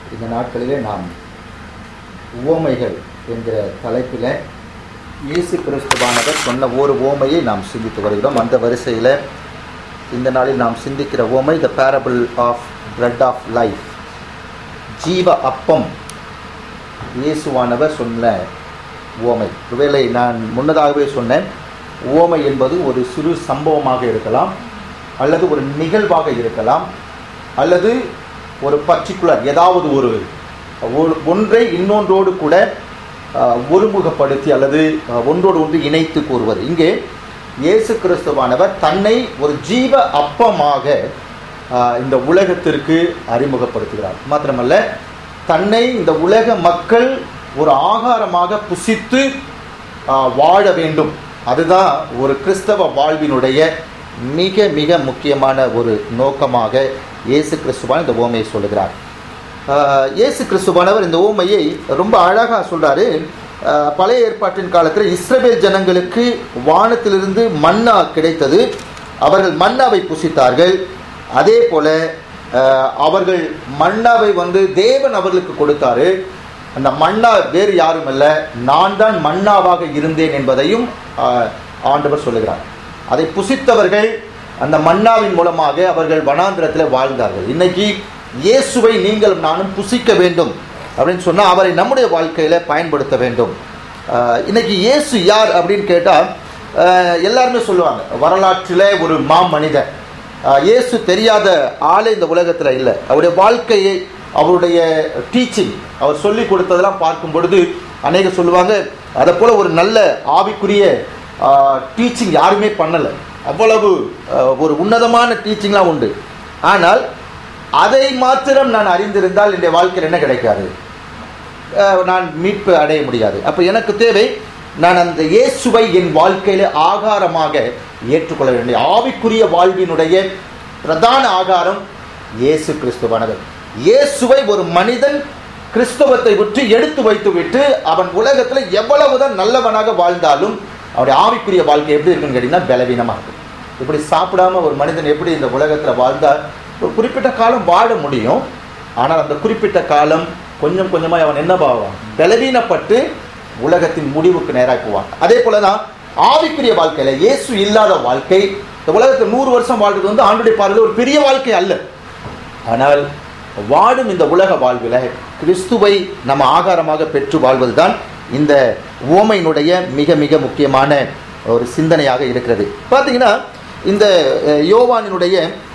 இந்த நாட்களிலே நாம் உவமைகள் என்கிற தலைப்பில் இயேசு கிறிஸ்துவானவர் சொன்ன ஒரு ஓமையை நாம் சிந்தித்து வருகிறோம் அந்த வரிசையில் இந்த நாளில் நாம் சிந்திக்கிற ஓமை the parable of bread of life ஜீவ அப்பம் இயேசுவானவர் சொன்ன ஓமை ஒருவேளை நான் முன்னதாகவே சொன்னேன் ஓமை என்பது ஒரு சிறு சம்பவமாக இருக்கலாம் அல்லது ஒரு நிகழ்வாக இருக்கலாம் அல்லது ஒரு பர்டிகுலர் ஏதாவது ஒரு ஒரு- ஒன்றை இன்னொன்றோடு கூட அஹ், ஒருமுகப்படுத்தி அல்லது அஹ், ஒன்றோடு ஒன்று இணைத்து கூறுவது இங்கே இயேசு கிறிஸ்துவானவர் தன்னை ஒரு ஜீவ அப்பமாக அஹ், இந்த உலகத்திற்கு அறிமுகப்படுத்துகிறார் மாத்திரமல்ல தன்னை இந்த உலக மக்கள் ஒரு ஆகாரமாக புசித்து ஆஹ், வாழ வேண்டும் அதுதான் ஒரு கிறிஸ்தவ வாழ்வினுடைய மிக மிக முக்கியமான ஒரு நோக்கமாக இயேசு கிறிஸ்துவான் இந்த ஓமையை சொல்லுகிறார் ஆஹ், இயேசு கிறிஸ்துவானவர் இந்த ஓமையை ரொம்ப அழகாக சொல்றாரு ஆஹ், பழைய ஏற்பாட்டின் காலத்தில் இஸ்ரவேல் ஜனங்களுக்கு வானத்திலிருந்து மன்னா கிடைத்தது அவர்கள் மன்னாவை புசித்தார்கள் அதே போல ஆஹ், அவர்கள் மன்னாவை வந்து தேவன் அவர்களுக்கு கொடுத்தாரு அந்த மன்னா வேறு யாரும் அல்ல நான் தான் மன்னாவாக இருந்தேன் என்பதையும் ஆஹ், ஆண்டவர் சொல்லுகிறார் அதை புசித்தவர்கள் அந்த மன்னாவின் மூலமாக அவர்கள் வனாந்திரத்தில் வாழ்ந்தார்கள் இன்னைக்கு இயேசுவை நீங்கள் நானும் புசிக்க வேண்டும் அப்படின்னு சொன்னால் அவரை நம்முடைய வாழ்க்கையில் பயன்படுத்த வேண்டும் ஆஹ், இன்னைக்கு இயேசு யார் அப்படின்னு கேட்டால் எல்லாருமே சொல்லுவாங்க வரலாற்றில் ஒரு மாமனிதன் ஆஹ், இயேசு தெரியாத ஆளே இந்த உலகத்தில் இல்லை அவருடைய வாழ்க்கையை அவருடைய டீச்சிங் அவர் சொல்லி கொடுத்ததெல்லாம் பார்க்கும் பொழுது அநேக சொல்லுவாங்க அதை போல ஒரு நல்ல ஆவிக்குரிய டீச்சிங் யாருமே பண்ணலை அவ்வளவு ஆஹ், ஒரு உன்னதமான டீச்சிங்லாம் உண்டு ஆனால் அதை மாத்திரம் நான் அறிந்திருந்தால் என்னுடைய வாழ்க்கையில் என்ன கிடைக்காது அஹ், நான் மீட்பு அடைய முடியாது அப்போ எனக்கு தேவை நான் அந்த இயேசுவை என் வாழ்க்கையில ஆகாரமாக ஏற்றுக்கொள்ள வேண்டும் ஆவிக்குரிய வாழ்வினுடைய பிரதான ஆகாரம் இயேசு கிறிஸ்துவானவர் இயேசுவை ஒரு மனிதன் கிறிஸ்தவத்தை விட்டு எடுத்து வைத்து விட்டு அவன் உலகத்தில் எவ்வளவுதான் நல்லவனாக வாழ்ந்தாலும் அவருடைய ஆவிக்குரிய வாழ்க்கை எப்படி இருக்குன்னு கேட்டிங்கன்னா பலவீனமாக இருக்கும் இப்படி சாப்பிடாம ஒரு மனிதன் எப்படி இந்த உலகத்தில் வாழ்ந்தால் ஒரு குறிப்பிட்ட காலம் வாழ முடியும் ஆனால் அந்த குறிப்பிட்ட காலம் கொஞ்சம் கொஞ்சமாக அவன் என்ன பாவான் பலவீனப்பட்டு உலகத்தின் முடிவுக்கு நேராக போவான் அதே போல தான் ஆவிக்குரிய வாழ்க்கையில இயேசு இல்லாத வாழ்க்கை இந்த உலகத்தில் நூறு வருஷம் வாழ்றது வந்து ஆண்டுடைய பார்வையில் ஒரு பெரிய வாழ்க்கை அல்ல ஆனால் வாழும் இந்த உலக வாழ்வில் கிறிஸ்துவை நம்ம ஆகாரமாக பெற்று வாழ்வதுதான் இந்த ஓமையினுடைய மிக மிக முக்கியமான ஒரு சிந்தனையாக இருக்கிறது பார்த்தீங்கன்னா இந்த அஹ், யோவானினுடைய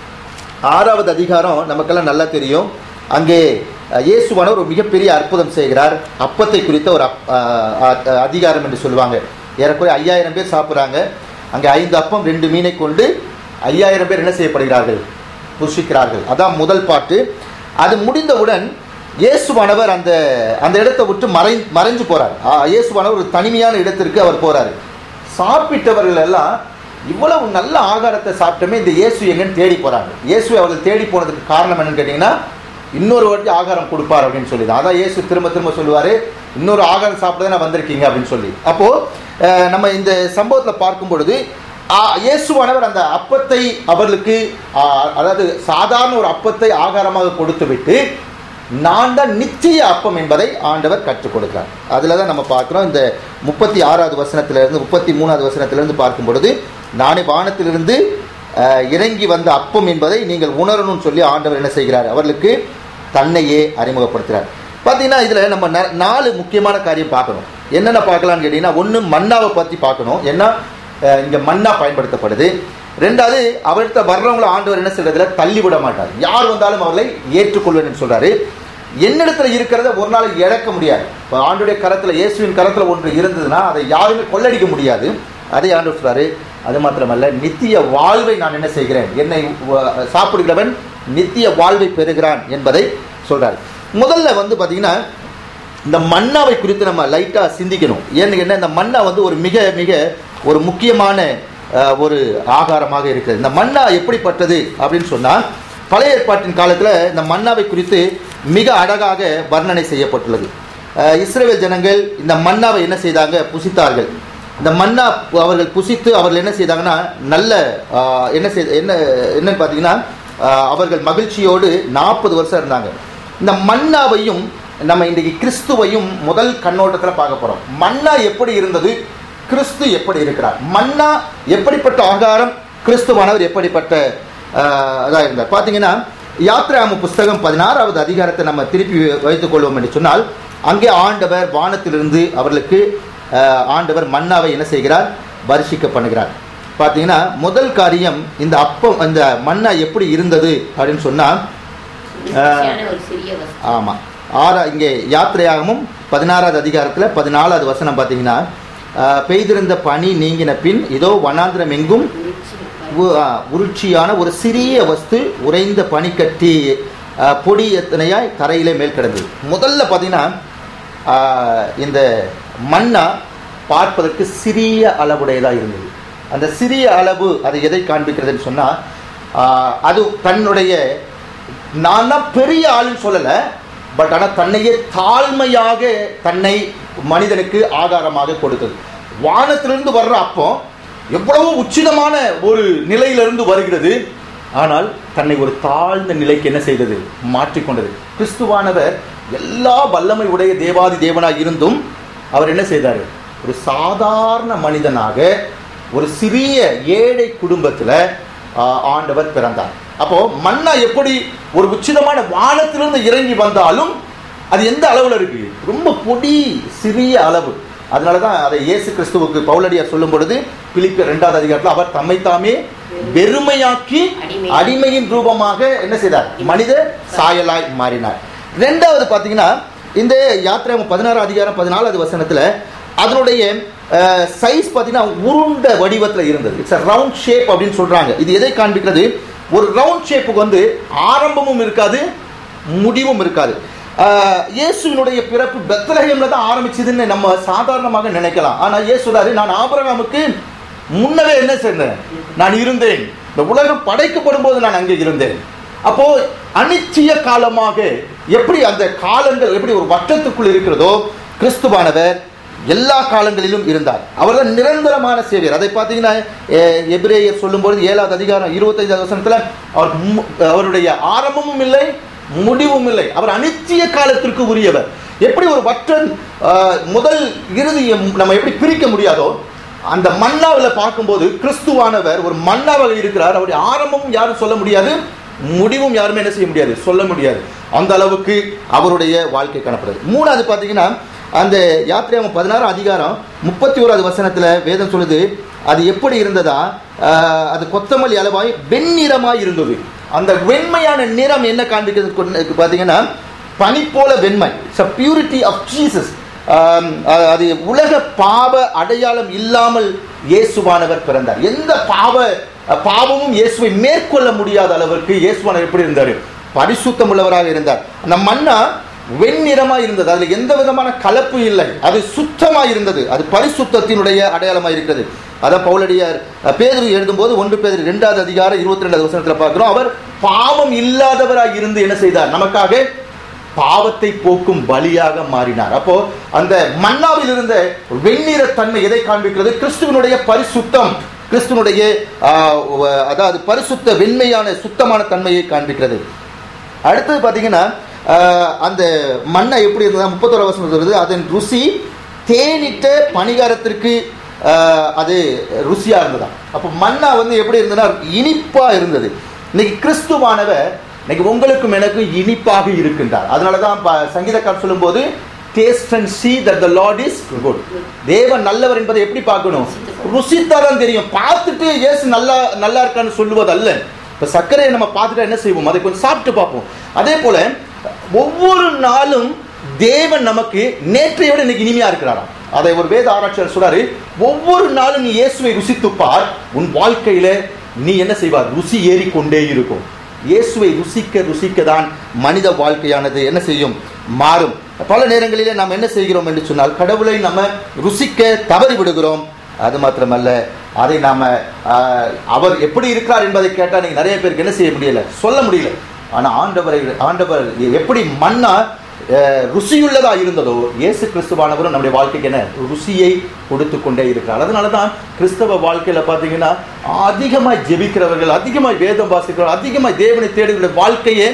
ஆறாவது அதிகாரம் நமக்கெல்லாம் நல்லா தெரியும் அங்கே அஹ், இயேசுவானவர் ஒரு மிகப்பெரிய அற்புதம் செய்கிறார் அப்பத்தை குறித்த ஒரு அப்- அஹ், அஹ், அதிகாரம் என்று சொல்லுவாங்க ஏறக்குறைய ஐயாயிரம் பேர் சாப்பிட்றாங்க அங்கே ஐந்து அப்பம் ரெண்டு மீனை கொண்டு ஐயாயிரம் பேர் என்ன செய்யப்படுகிறார்கள் புசிக்கிறார்கள் அதான் முதல் பாட்டு அது முடிந்தவுடன் இயேசுவானவர் அந்த அந்த இடத்தை விட்டு மறை மறைஞ்சு போறார் ஆ, இயேசுவானவர் ஒரு தனிமையான இடத்திற்கு அவர் போறாரு சாப்பிட்டவர்கள் எல்லாம் இவ்வளவு நல்ல ஆகாரத்தை சாப்பிட்டோமே இந்த இயேசு எங்கன்னு தேடி போறாங்க இயேசுவை அவர்கள் தேடி போனதுக்கு காரணம் என்னன்னு கேட்டிங்கன்னா இன்னொரு வாட்டி ஆகாரம் கொடுப்பார் அப்படின்னு சொல்லி தான் அதான் இயேசு திரும்ப திரும்ப சொல்லுவாரு இன்னொரு ஆகாரம் சாப்பிட நான் வந்திருக்கீங்க அப்படின்னு சொல்லி அப்போ அஹ், நம்ம இந்த சம்பவத்தில் பார்க்கும் பொழுது ஆ, இயேசுவானவர் அந்த அப்பத்தை அவர்களுக்கு ஆ, அதாவது சாதாரண ஒரு அப்பத்தை ஆகாரமாக கொடுத்து விட்டு நான் தான் நிச்சய அப்பம் என்பதை ஆண்டவர் கற்றுக் கொடுக்கிறார் அதில் தான் நம்ம பார்க்குறோம் இந்த முப்பத்தி ஆறாவது வசனத்திலிருந்து முப்பத்தி மூணாவது வசனத்திலிருந்து பார்க்கும் பொழுது நானே வானத்திலிருந்து அஹ், இறங்கி வந்த அப்பம் என்பதை நீங்கள் உணரணும்னு சொல்லி ஆண்டவர் என்ன செய்கிறார் அவர்களுக்கு தன்னையே அறிமுகப்படுத்துகிறார் பார்த்தீங்கன்னா இதில் நம்ம ந- நாலு முக்கியமான காரியம் பார்க்கணும் என்னென்ன பார்க்கலாம்னு கேட்டிங்கன்னா ஒன்று மன்னாவை பற்றி பார்க்கணும் ஏன்னா அஹ், இங்க மன்னா பயன்படுத்தப்படுது ரெண்டாவது அவர்கிட்ட வர்றவங்கள ஆண்டவர் என்ன செய்யறதுல தள்ளி விட மாட்டார் யார் வந்தாலும் அவர்களை ஏற்றுக்கொள்வேன் சொல்றாரு என்னிடத்துல இருக்கிறத ஒரு நாளைக்கு இழக்க முடியாது இப்போ ஆண்டுடைய கரத்துல இயேசுவின் கரத்துல ஒன்று இருந்ததுன்னா அதை யாருமே கொள்ளடிக்க முடியாது அதை ஆண்டவர் சொல்றாரு அது மாத்திரமல்ல நித்திய வாழ்வை நான் என்ன செய்கிறேன் என்னை வ- சாப்பிடுகிறவன் நித்திய வாழ்வை பெறுகிறான் என்பதை சொல்றாரு முதல்ல வந்து பாத்தீங்கன்னா இந்த மன்னாவை குறித்து நம்ம லைட்டாக சிந்திக்கணும் ஏன்னு என்ன இந்த மன்னா வந்து ஒரு மிக மிக ஒரு முக்கியமான அஹ், ஒரு ஆகாரமாக இருக்கிறது இந்த மன்னா எப்படிப்பட்டது அப்படின்னு சொன்னால் பழைய ஏற்பாட்டின் காலத்தில் இந்த மன்னாவை குறித்து மிக அழகாக வர்ணனை செய்யப்பட்டுள்ளது அஹ், இஸ்ரவேல் ஜனங்கள் இந்த மன்னாவை என்ன செய்தாங்க புசித்தார்கள் இந்த மன்னா அவர்கள் புசித்து அவர்கள் என்ன செய்தாங்கன்னா நல்ல ஆஹ், என்ன செய் என்ன என்னன்னு பார்த்தீங்கன்னா ஆஹ், அவர்கள் மகிழ்ச்சியோடு நாற்பது வருஷம் இருந்தாங்க இந்த மன்னாவையும் நம்ம இன்றைக்கு கிறிஸ்துவையும் முதல் கண்ணோட்டத்தில் பார்க்க போறோம் மன்னா எப்படி இருந்தது கிறிஸ்து எப்படி இருக்கிறார் மன்னா எப்படிப்பட்ட ஆகாரம் கிறிஸ்துவானவர் எப்படிப்பட்ட அதாக இருந்தார் பார்த்தீங்கன்னா யாத்ராம புஸ்தகம் பதினாறாவது அதிகாரத்தை நம்ம திருப்பி வைத்துக் கொள்வோம் என்று சொன்னால் அங்கே ஆண்டவர் வானத்திலிருந்து அவர்களுக்கு ஆஹ், ஆண்டவர் மன்னாவை என்ன செய்கிறார் வருஷிக்க பண்ணுகிறார் பார்த்தீங்கன்னா முதல் காரியம் இந்த அப்பம் இந்த மன்னா எப்படி இருந்தது அப்படின்னு சொன்னால் ருசியான ஒரு சிறிய வஸ்து ஆமாம் ஆறா இங்கே யாத்திரையாகமும் பதினாறாவது அதிகாரத்தில் பதினாலாவது வசனம் பார்த்தீங்கன்னா ஆஹ், பெய்திருந்த பனி நீங்கின பின் இதோ வனாந்திரம் எங்கும் ருச்சி உ- ஆ, உருட்சியான ஒரு சிறிய வஸ்து உறைந்த பனிக்கட்டி ஆ, பொடி எத்தனையாய் தரையிலே மேல் கிடந்தது முதல்ல பார்த்தீங்கன்னா ஆ, இந்த மண்ணா பார்ப்பதற்கு சிறிய அளவுடையதாக இருந்தது அந்த சிறிய அளவு அது எதை காண்பிக்கிறதுன்னு சொன்னால் அது தன்னுடைய நான் தான் பெரிய ஆளுன்னு சொல்லலை பட் ஆனால் தன்னையே தாழ்மையாக தன்னை மனிதனுக்கு ஆதாரமாக கொடுத்தது வானத்திலிருந்து வர்ற அப்போ எவ்வளவு உச்சிதமான ஒரு நிலையிலிருந்து வருகிறது ஆனால் தன்னை ஒரு தாழ்ந்த நிலைக்கு என்ன செய்தது மாற்றிக்கொண்டது கிறிஸ்துவானவர் எல்லா வல்லமை உடைய தேவாதி தேவனாக இருந்தும் அவர் என்ன செய்தார் ஒரு சாதாரண மனிதனாக ஒரு சிறிய ஏழை குடும்பத்தில் ஆண்டவர் பிறந்தார் அப்போ மன்னா எப்படி ஒரு உச்சிதமான வானத்திலிருந்து இறங்கி வந்தாலும் அது எந்த அளவில் இருக்கு ரொம்ப பொடி சிறிய அளவு அதனால தான் அதை இயேசு கிறிஸ்துவுக்கு பவுலடியார் சொல்லும் பொழுது பிலிப்பியர் இரண்டாவது அதிகாரத்தில் அவர் தம்மைத்தாமே வெறுமையாக்கி அடிமை. அடிமையின் ரூபமாக என்ன செய்தார் மனித சாயலாய் மாறினார் ரெண்டாவது பார்த்தீங்கன்னா இந்த யாத்திரை பதினாறு அதிகாரம் பதினாலாவது வசனத்தில் அதனுடைய சைஸ் பார்த்தீங்கன்னா உருண்ட வடிவத்தில் இருந்தது இட்ஸ் ரவுண்ட் ஷேப் அப்படின்னு சொல்றாங்க இது எதை காண்பிக்கிறது ஒரு ரவுண்ட் ஷேப்புக்கு வந்து ஆரம்பமும் இருக்காது முடிவும் இருக்காது அஹ், இயேசுவினுடைய பிறப்பு பெத்லஹேம்ல தான் ஆரம்பிச்சதுன்னு நம்ம சாதாரணமாக நினைக்கலாம் ஆனா இயேசுதாரு நான் ஆபிரகாமுக்கு முன்னவே என்ன செஞ்சேன் நான் இருந்தேன் இந்த உலகம் படைக்கப்படும் போது நான் அங்கே இருந்தேன் அப்போ அனிச்சய காலமாக எப்படி அந்த காலங்கள் எப்படி ஒரு வட்டத்துக்குள் இருக்கிறதோ கிறிஸ்துவானவர் எல்லா காலங்களிலும் இருந்தார் அவர் தான் நிரந்தரமான சேவியர் அதை பார்த்தீங்கன்னா எ- எபிரேயர் சொல்லும்போது ஏழாவது அதிகாரம் இருபத்தைந்தாவது வசனத்தில் அவர் மு- அவருடைய ஆரம்பமும் இல்லை முடிவும் இல்லை அவர் அனித்திய காலத்திற்கு உரியவர் எப்படி ஒரு வட்டன் ஆஹ், முதல் இறுதியை நம்ம எப்படி பிரிக்க முடியாதோ அந்த மன்னாவில் பார்க்கும்போது கிறிஸ்துவானவர் ஒரு மன்னாவாக இருக்கிறார் அவருடைய ஆரம்பமும் யாரும் சொல்ல முடியாது முடிவும் யாருமே என்ன செய்ய முடியாது சொல்ல முடியாது அந்த அளவுக்கு அவருடைய வாழ்க்கை காணப்படுது மூணாவது பார்த்தீங்கன்னா அந்த யாத்திரையாம பதினாறாம் அதிகாரம் முப்பத்தி ஓராவது வசனத்தில் வேதம் சொல்லுது அது எப்படி இருந்ததா ஆஹ், அது கொத்தமல்லி அளவாய் வெண்ணிறமாய் இருந்தது அந்த வெண்மையான நிறம் என்ன காண்பிக்கிறது கொண்டு- பார்த்தீங்கன்னா பனி போல வெண்மை இட்ஸ் பியூரிட்டி ஆஃப் ஜீசஸ் அது உலக பாவ அடையாளம் இல்லாமல் இயேசுவானவர் பிறந்தார் எந்த பாவ பாவமும் இயேசுவை மேற்கொள்ள முடியாத அளவிற்கு இயேசுவானவர் எப்படி இருந்தார் பரிசுத்தம் உள்ளவராக இருந்தார் அந்த மன்னா வெண்ணிறமா இருந்தது அதுல எந்த விதமான கலப்பு இல்லை அது சுத்தமா இருந்தது அது பரிசுத்தத்தினுடைய அடையாளமா இருக்கிறது அதான் பவுலடியார் அஹ், பேதுரு எழுதும்போது ஒன்று பேதுரு இரண்டாவது அதிகாரம் இருபத்தி ரெண்டாவது வசனத்துல பார்க்கிறோம் அவர் பாவம் இல்லாதவராய் இருந்து என்ன செய்தார் நமக்காக பாவத்தை போக்கும் பலியாக மாறினார் அப்போ அந்த மன்னாவில் இருந்த வெண்ணிற தன்மை எதை காண்பிக்கிறது கிறிஸ்துவனுடைய பரிசுத்தம் கிறிஸ்துவனுடைய ஆஹ், வ- அதாவது பரிசுத்த வெண்மையான சுத்தமான தன்மையை காண்பிக்கிறது அடுத்தது பார்த்தீங்கன்னா ஆஹ், அந்த மண்ணை எப்படி இருந்ததா முப்பத்தோரு வசனம் சொல்றது அதன் ருசி தேனிட்ட பணிகாரத்திற்கு ஆஹ், அது ருசியா இருந்ததா அப்போ மண்ணா வந்து எப்படி இருந்ததுன்னா இனிப்பா இருந்தது இன்னைக்கு கிறிஸ்துவானவர் இன்னைக்கு உங்களுக்கும் எனக்கும் இனிப்பாக இருக்கின்றார் அதனால தான் ப- சங்கீதக்காரர் சொல்லும்போது taste and see that the lord is good தேவன் நல்லவர் என்பதை எப்படி பார்க்கணும் ருசித்தா தான் தெரியும் பார்த்துட்டு இயேசு நல்லா நல்லா இருக்கான்னு சொல்லுவது அல்ல இப்போ சர்க்கரையை நம்ம பார்த்துட்டா என்ன செய்வோம் அதை கொஞ்சம் சாப்பிட்டு பார்ப்போம் அதே போல ஒவ்வொரு நாளும் தேவன் நமக்கு நேற்றை விட இன்னைக்கு இனிமையா இருக்கிறாராம் அதை ஒரு வேத ஆராய்ச்சியாளர் சொல்றாரு ஒவ்வொரு நாளும் நீ இயேசுவை ருசித்து பார் உன் வாழ்க்கையில நீ என்ன செய்வார் ருசி ஏறிக்கொண்டே இருக்கும் இயேசுவை ருசிக்க ருசிக்க தான் மனித வாழ்க்கையானது என்ன செய்யும் மாறும் பல நேரங்களிலே நாம் என்ன செய்கிறோம் என்று சொன்னால் கடவுளை நம்ம ருசிக்க தவறி விடுகிறோம் அது மாத்திரமல்ல அதை நாம ஆஹ், அவர் எப்படி இருக்கிறார் என்பதை கேட்டால் நீங்க நிறைய பேருக்கு என்ன செய்ய முடியல சொல்ல முடியல ஆனா ஆண்டவரை ஆண்டவர் எப்படி மண்ணா அஹ், ருசியுள்ளதா இருந்ததோ இயேசு கிறிஸ்துவானவரும் நம்முடைய வாழ்க்கைக்கு என்ன ருசியை கொடுத்து கொண்டே இருக்கிறார் அதனால தான் கிறிஸ்தவ வாழ்க்கையில பார்த்தீங்கன்னா அதிகமாய் ஜெபிக்கிறவர்கள் அதிகமாய் வேதம் வாசிக்கிறவர்கள் அதிகமாய் தேவனை தேடுகிற வாழ்க்கையே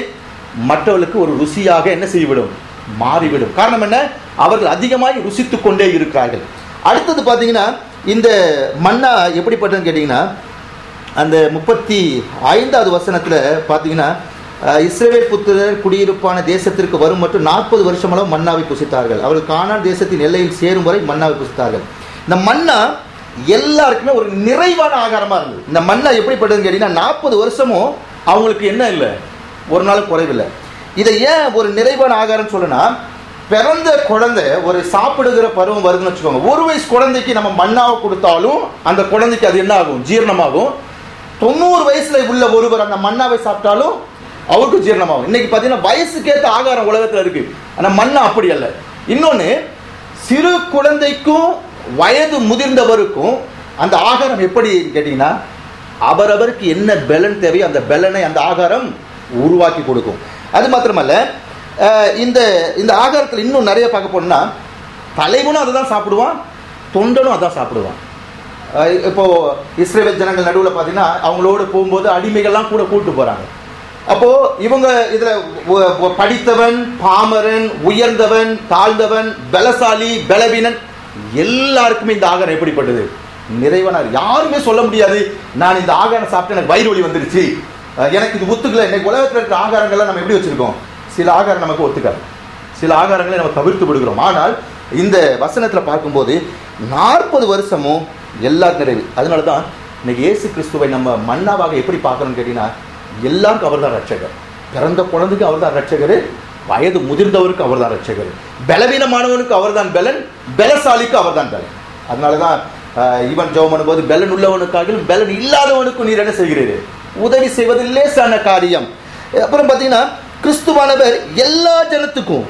மற்றவர்களுக்கு ஒரு ருசியாக என்ன செய்துவிடும் மாறிவிடும் காரணம் என்ன அவர்கள் அதிகமாய் ருசித்துக் கொண்டே இருக்கிறார்கள் அடுத்தது பார்த்தீங்கன்னா இந்த மன்னா எப்படிப்பட்டதுன்னு கேட்டிங்கன்னா அந்த முப்பத்தி ஐந்தாவது வசனத்தில் பார்த்தீங்கன்னா அஹ், இஸ்ரவேல் புத்திரர் குடியிருப்பான தேசத்திற்கு வரும் மற்றும் நாற்பது வருஷமளவு மன்னாவை புசித்தார்கள் அவர்கள் கானான் தேசத்தின் எல்லையில் சேரும் வரை மன்னாவை புசித்தார்கள் இந்த மன்னா எல்லாருக்குமே ஒரு நிறைவான ஆகாரமா இருந்தது இந்த மன்னா எப்படிப்பட்டதுன்னு கேட்டீங்கன்னா நாற்பது வருஷமும் அவங்களுக்கு என்ன இல்லை ஒரு நாள் குறைவில்லை இதை ஏன் ஒரு நிறைவான ஆகாரம் சொல்லனா பிறந்த குழந்தை ஒரு சாப்பிடுகிற பருவம் வருதுன்னு வச்சுக்கோங்க ஒரு வயசு குழந்தைக்கு நம்ம மண்ணாவை கொடுத்தாலும் அந்த குழந்தைக்கு அது என்ன ஆகும் ஜீரணமாகும் தொண்ணூறு வயசுல உள்ள ஒருவர் அந்த மண்ணாவை சாப்பிட்டாலும் அவருக்கும் ஜீரணமாகும் இன்னைக்கு பார்த்தீங்கன்னா வயசுக்கேற்ற ஆகாரம் உலகத்தில் இருக்கு ஆனால் மண்ணா அப்படி அல்ல இன்னொன்று சிறு குழந்தைக்கும் வயது முதிர்ந்தவருக்கும் அந்த ஆகாரம் எப்படி கேட்டிங்கன்னா அவரவருக்கு என்ன பலன் தேவையோ அந்த பலனை அந்த ஆகாரம் உருவாக்கி கொடுக்கும் அது மாத்திரமல்ல அஹ், இந்த இந்த ஆகாரத்தில் இன்னும் நிறைய பார்க்க போனோம்னா தலைவனும் அதை தான் சாப்பிடுவான் தொண்டனும் அதான் சாப்பிடுவான் அஹ், இப்போ இஸ்ரேல் ஜனங்கள் நடுவில் பார்த்தீங்கன்னா அவங்களோடு போகும்போது அடிமைகள்லாம் கூட கூட்டு போறாங்க அப்போ இவங்க இதுல ஒ- ஒ- படித்தவன் பாமரன் உயர்ந்தவன் தாழ்ந்தவன் பலசாலி பலவீனன் எல்லாருக்குமே இந்த ஆகாரம் எப்படிப்பட்டது நிறைவான யாருமே சொல்ல முடியாது நான் இந்த ஆகாரம் சாப்பிட்டு எனக்கு வயிறு வலி வந்துருச்சு அஹ் எனக்கு இது ஒத்துக்கல இன்னைக்கு உலகத்தில் இருக்கிற ஆகாரங்கள்லாம் நம்ம எப்படி வச்சிருக்கோம் சில ஆகாரம் நமக்கு ஒத்துக்காது சில ஆகாரங்களை நம்ம தவிர்த்து விடுகிறோம் ஆனால் இந்த வசனத்தில் பார்க்கும்போது நாற்பது வருஷமும் எல்லா நிறைவு அதனால தான் இன்னைக்கு இயேசு கிறிஸ்துவை நம்ம மன்னாவாக எப்படி பார்க்கணும்னு கேட்டீங்கன்னா எல்லாருக்கும் அவர் தான் ரட்சகர் பிறந்த குழந்தைக்கு அவர் தான் ரட்சகர் வயது முதிர்ந்தவருக்கு அவர் தான் ரட்சகர் பலவீனமானவனுக்கு அவர் தான் பலன் பலசாலிக்கு அவர் தான் பலன் அதனால தான் ஆஹ், இவன் ஜெபம் பண்ணும்போது பலன் உள்ளவனுக்காக பலன் இல்லாதவனுக்கு நீர் என்ன செய்கிறீர் உதவி செய்வது லேசான காரியம் அப்புறம் பார்த்தீங்கன்னா கிறிஸ்துவானவர் எல்லா ஜனத்துக்கும்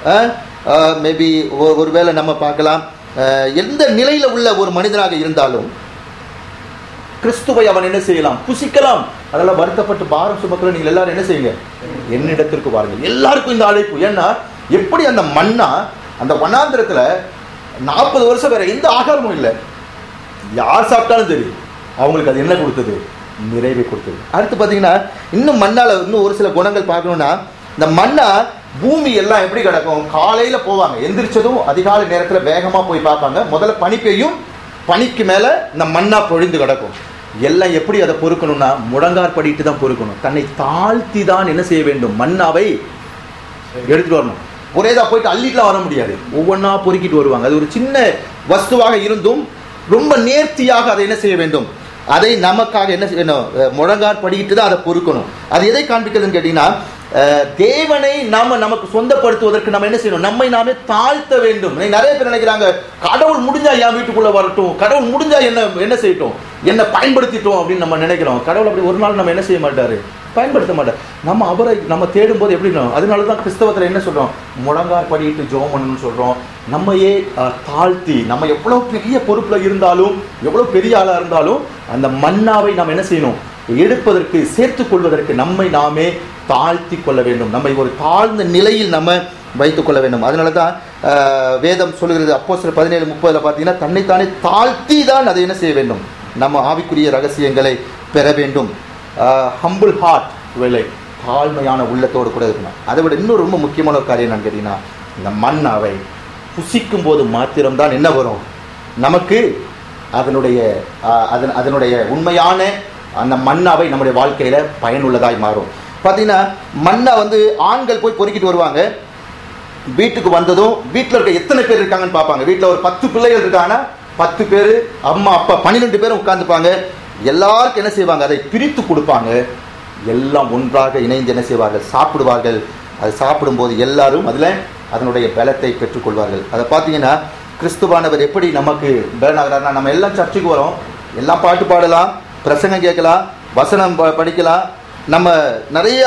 மேபி ஒருவேளை நம்ம பார்க்கலாம் ஆஹ், எந்த நிலையில் உள்ள ஒரு மனிதனாக இருந்தாலும் கிறிஸ்துவை அவன் என்ன செய்யலாம் புசிக்கலாம் அதெல்லாம் வருத்தப்பட்டு பாரம் சுமக்கிற நீங்கள் எல்லாரும் என்ன செய்யுங்க என்னிடத்திற்கு வாருங்கள் எல்லாருக்கும் இந்த அழைப்பு ஏன்னா எப்படி அந்த மண்ணா அந்த வனாந்திரத்துல நாற்பது வருஷம் வேற எந்த ஆகாரமும் இல்லை யார் சாப்பிட்டாலும் சரி அவங்களுக்கு அது என்ன கொடுத்தது நிறைவை கொடுத்தது அடுத்து பார்த்தீங்கன்னா இன்னும் மண்ணால இன்னும் ஒரு சில குணங்கள் பார்க்கணும்னா இந்த மண்ணா பூமி எல்லாம் எப்படி கிடக்கும் காலையில போவாங்க எந்திரிச்சதும் அதிகாலை நேரத்துல வேகமா போய் பார்ப்பாங்க முதல்ல பனி பெய்யும் பனிக்கு மேல இந்த மண்ணா பொழிந்து கிடக்கும் எல்லாம் எப்படி அதை பொறுக்கணும்னா முழங்கார் படிட்டு தான் பொறுக்கணும் தன்னை தாழ்த்தி தான் என்ன செய்ய வேண்டும் மண்ணாவை எடுத்துட்டு வரணும் ஒரேதா போயிட்டு அள்ளிட்டுலாம் வர முடியாது ஒவ்வொன்றா பொறுக்கிட்டு வருவாங்க அது ஒரு சின்ன வஸ்துவாக இருந்தும் ரொம்ப நேர்த்தியாக அதை என்ன செய்ய வேண்டும் அதை நமக்காக என்ன செய்யணும் அஹ் முழங்கார் படிக்கிட்டு தான் அதை பொறுக்கணும் அது எதை காண்பிக்கிறதுன்னு கேட்டீங்கன்னா அஹ் தேவனை நாம நமக்கு சொந்தப்படுத்துவதற்கு நம்ம என்ன செய்யணும் நம்மை நாமே தாழ்த்த வேண்டும் இன்னைக்கு நிறைய பேர் நினைக்கிறாங்க கடவுள் முடிஞ்சா என் வீட்டுக்குள்ள வரட்டும் கடவுள் முடிஞ்சா என்ன என்ன செய்யட்டும் என்ன பயன்படுத்திட்டோம் அப்படின்னு நம்ம நினைக்கிறோம் கடவுள் அப்படி ஒரு நாள் நம்ம என்ன செய்ய மாட்டாரு பயன்படுத்த மாட்டார் நம்ம அவரை நம்ம தேடும் போது எப்படி இருக்கணும்? அதனால தான் கிறிஸ்தவத்தில் என்ன சொல்றோம் முழங்கார் படிட்டு ஜோம் பண்ணணும்னு சொல்றோம் நம்மையே அஹ், தாழ்த்தி நம்ம எவ்வளவு பெரிய பொறுப்புல இருந்தாலும் எவ்வளவு பெரிய ஆளா இருந்தாலும் அந்த மன்னாவை நாம் என்ன செய்யணும் எடுப்பதற்கு சேர்த்துக் கொள்வதற்கு நம்மை நாமே தாழ்த்தி கொள்ள வேண்டும் நம்மை ஒரு தாழ்ந்த நிலையில் நம்ம வைத்துக் கொள்ள வேண்டும் அதனால தான் அஹ், வேதம் சொல்லுகிறது அப்போ சில பதினேழு முப்பதுல பார்த்தீங்கன்னா தன்னைத்தானே தாழ்த்தி தான் அதை என்ன செய்ய வேண்டும் நம்ம ஆவிக்குரிய ரகசியங்களை பெற வேண்டும் ஹம்பிள் ஹார்ட் வேலை தாழ்மையான உள்ளத்தோடு கூட இருக்கணும் அதை விட இன்னும் ரொம்ப முக்கியமான ஒரு காரியம் நான் கேட்டீங்கன்னா இந்த மண்ணாவை புசிக்கும் போது மாத்திரம்தான் என்ன வரும் நமக்கு அதனுடைய ஆஹ், அதன் அதனுடைய உண்மையான அந்த மண்ணாவை நம்முடைய வாழ்க்கையில பயனுள்ளதாய் மாறும் பார்த்தீங்கன்னா மண்ணா வந்து ஆண்கள் போய் பொறுக்கிட்டு வருவாங்க வீட்டுக்கு வந்ததும் வீட்டில் இருக்க எத்தனை பேர் இருக்காங்கன்னு பார்ப்பாங்க வீட்டில் ஒரு பத்து பிள்ளைகள் இருக்காங்கன்னா பத்து பேர் அம்மா அப்பா பன்னிரெண்டு பேரும் உட்கார்ந்துப்பாங்க எல்லாருக்கும் என்ன செய்வாங்க அதை பிரித்து கொடுப்பாங்க எல்லாம் ஒன்றாக இணைந்து என்ன செய்வார்கள் சாப்பிடுவார்கள் அது சாப்பிடும்போது எல்லாரும் அதில் அதனுடைய பலத்தை பெற்றுக்கொள்வார்கள் அதை பார்த்தீங்கன்னா கிறிஸ்துவானவர் எப்படி நமக்கு பலனாகிறார்னா நம்ம எல்லாம் சர்ச்சுக்கு வரோம் எல்லாம் பாட்டு பாடலாம் பிரசங்கம் கேட்கலாம் வசனம் ப- படிக்கலாம் நம்ம நிறைய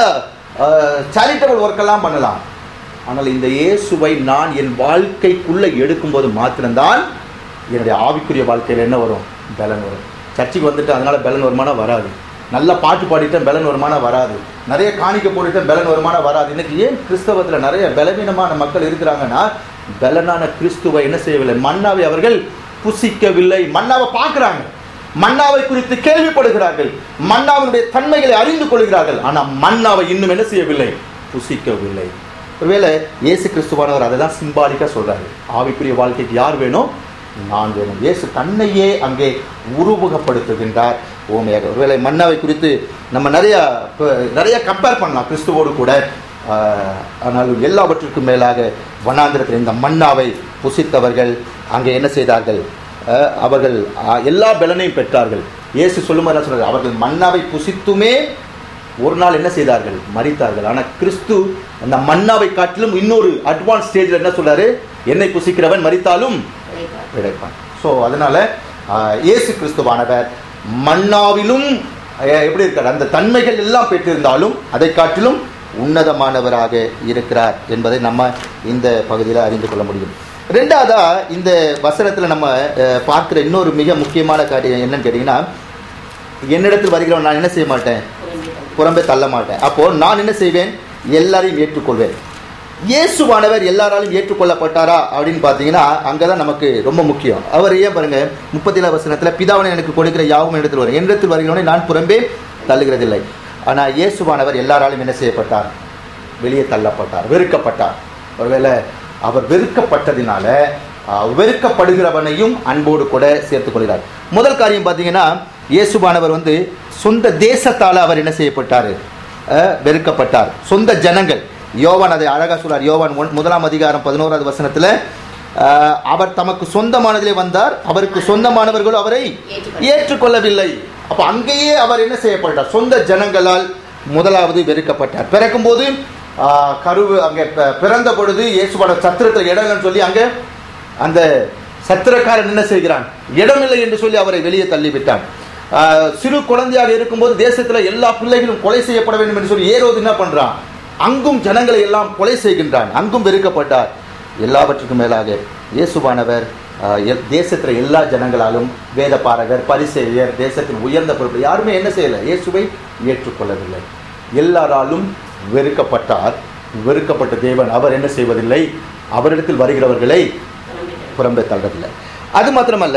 சேரிட்டபிள் ஒர்க்கெல்லாம் பண்ணலாம் ஆனால் இந்த இயேசுவை நான் என் வாழ்க்கைக்குள்ள எடுக்கும்போது மாத்திரம்தான் என்னுடைய ஆவிக்குரிய வாழ்க்கையில் என்ன வரும் பலன் வரும் சர்ச்சுக்கு வந்துட்டு அதனால பலன் வருமானா வராது நல்ல பாட்டு பாடிட்டேன் பலன் வருமானா வராது நிறைய காணிக்க போட்டுட்டேன் பலன் வருமானா வராது இன்னைக்கு ஏன் கிறிஸ்தவத்தில் நிறைய பலவீனமான மக்கள் இருக்கிறாங்கன்னா பலனான கிறிஸ்துவை என்ன செய்யவில்லை மன்னாவை அவர்கள் புசிக்கவில்லை மன்னாவை பார்க்குறாங்க மன்னாவை குறித்து கேள்விப்படுகிறார்கள் மன்னாவினுடைய தன்மைகளை அறிந்து கொள்கிறார்கள் ஆனால் மன்னாவை இன்னும் என்ன செய்யவில்லை புசிக்கவில்லை ஒருவேளை இயேசு கிறிஸ்துவானவர் அதை தான் சிம்பாலிக்காக சொல்றாரு ஆவிக்குரிய வாழ்க்கைக்கு யார் வேணும் நான் வேணும் இயேசு தன்னையே அங்கே உருவகப்படுத்துகின்றார் ஓமையாக ஒருவேளை மன்னாவை குறித்து நம்ம நிறைய ப- நிறைய கம்பேர் பண்ணலாம் கிறிஸ்துவோடு கூட ஆஹ், ஆனாலும் எல்லாவற்றுக்கும் மேலாக வனாந்திரத்தில் இந்த மன்னாவை புசித்தவர்கள் அங்கே என்ன செய்தார்கள் ஆஹ், அவர்கள் ஆஹ், எல்லா பலனையும் பெற்றார்கள் இயேசு சொல்லும்போது என்ன சொல்றாரு அவர்கள் மன்னாவை புசித்துமே ஒரு நாள் என்ன செய்தார்கள் மறித்தார்கள் ஆனா கிறிஸ்து அந்த மன்னாவை காட்டிலும் இன்னொரு அட்வான்ஸ் ஸ்டேஜ்ல என்ன சொல்றாரு என்னை புசிக்கிறவன் மறித்தாலும் கிடைப்பார். பிழைப்பான் ஸோ அதனால ஆஹ், இயேசு கிறிஸ்துவானவர் மன்னாவிலும் அஹ், எப்படி இருக்கார் அந்த தன்மைகள் எல்லாம் பெற்றிருந்தாலும் அதை காட்டிலும் உன்னதமானவராக இருக்கிறார் என்பதை நம்ம இந்த பகுதியில் அறிந்து கொள்ள முடியும் ரெண்டாவதா இந்த வசனத்தில் நம்ம அஹ், பார்க்கிற இன்னொரு மிக முக்கியமான காரியம் என்னன்னு கேட்டிங்கன்னா என்னிடத்தில் வருகிறவன் நான் என்ன செய்ய மாட்டேன் புரிஞ்சுக்கணும். புறம்பே தள்ள மாட்டேன் அப்போ நான் என்ன செய்வேன் எல்லாரையும் ஏற்றுக்கொள்வேன் இயேசுவானவர் எல்லாராலும் ஏற்றுக்கொள்ளப்பட்டாரா அப்படின்னு பார்த்தீங்கன்னா அங்கதான் நமக்கு ரொம்ப முக்கியம் அவர் ஏன் பாருங்க முப்பத்தி வசனத்துல பிதாவனை எனக்கு கொடுக்கிற யாவும் இடத்தில் வரும் என்னிடத்தில் வருகிறவனை நான் புறம்பே தள்ளுகிறதில்லை ஆனா இயேசுவானவர் எல்லாராலும் என்ன செய்யப்பட்டார் வெளியே தள்ளப்பட்டார் வெறுக்கப்பட்டார் ஒருவேளை அவர் வெறுக்கப்பட்டதினால அஹ், வெறுக்கப்படுகிறவனையும் அன்போடு கூட சேர்த்துக் கொள்கிறார் முதல் காரியம் பார்த்தீங்கன்னா இயேசுவானவர் வந்து சொந்த தேசத்தால அவர் என்ன செய்யப்பட்டார் அஹ், வெறுக்கப்பட்டார் சொந்த ஜனங்கள் யோவான் அதை அழகா சொல்றார் யோவான் ஒன்- முதலாம் அதிகாரம் பதினோராவது வசனத்துல அஹ், அவர் தமக்கு சொந்தமானதிலே வந்தார் அவருக்கு சொந்தமானவர்களோ அவரை ஏற்றுக்கொள்ளவில்லை அப்ப அங்கேயே அவர் என்ன செய்யப்பட்டார் சொந்த ஜனங்களால் முதலாவது வெறுக்கப்பட்டார் பிறக்கும்போது ஆஹ், கருவு அங்கே பி- பிறந்த பொழுது இயேசுவோட சத்திரத்தில் இடம் இல்லைன்னு சொல்லி அங்கே அந்த சத்திரக்காரன் என்ன செய்கிறான் இடமில்லை என்று சொல்லி அவரை வெளியே தள்ளிவிட்டான் ஆஹ், சிறு குழந்தையாக இருக்கும்போது தேசத்துல எல்லா பிள்ளைகளும் கொலை செய்யப்பட வேண்டும் என்று சொல்லி ஏரோது என்ன பண்றான் அங்கும் ஜனங்களை எல்லாம் கொலை செய்கின்றான் அங்கும் வெறுக்கப்பட்டார் எல்லாவற்றுக்கும் மேலாக இயேசுவானவர் ஆஹ், எல்- தேசத்துல எல்லா ஜனங்களாலும் வேதபாரகர் பரிசேயர் தேசத்தின் உயர்ந்த பொருட்கள் யாருமே என்ன செய்யல இயேசுவை ஏற்றுக்கொள்ளவில்லை எல்லாராலும் வெறுக்கப்பட்டார் வெறுக்கப்பட்ட தேவன் அவர் என்ன செய்வதில்லை அவரிடத்தில் வருகிறவர்களை புறம்பிட்டார். புறம்பே தள்ளுறதில்லை அது மாத்திரமல்ல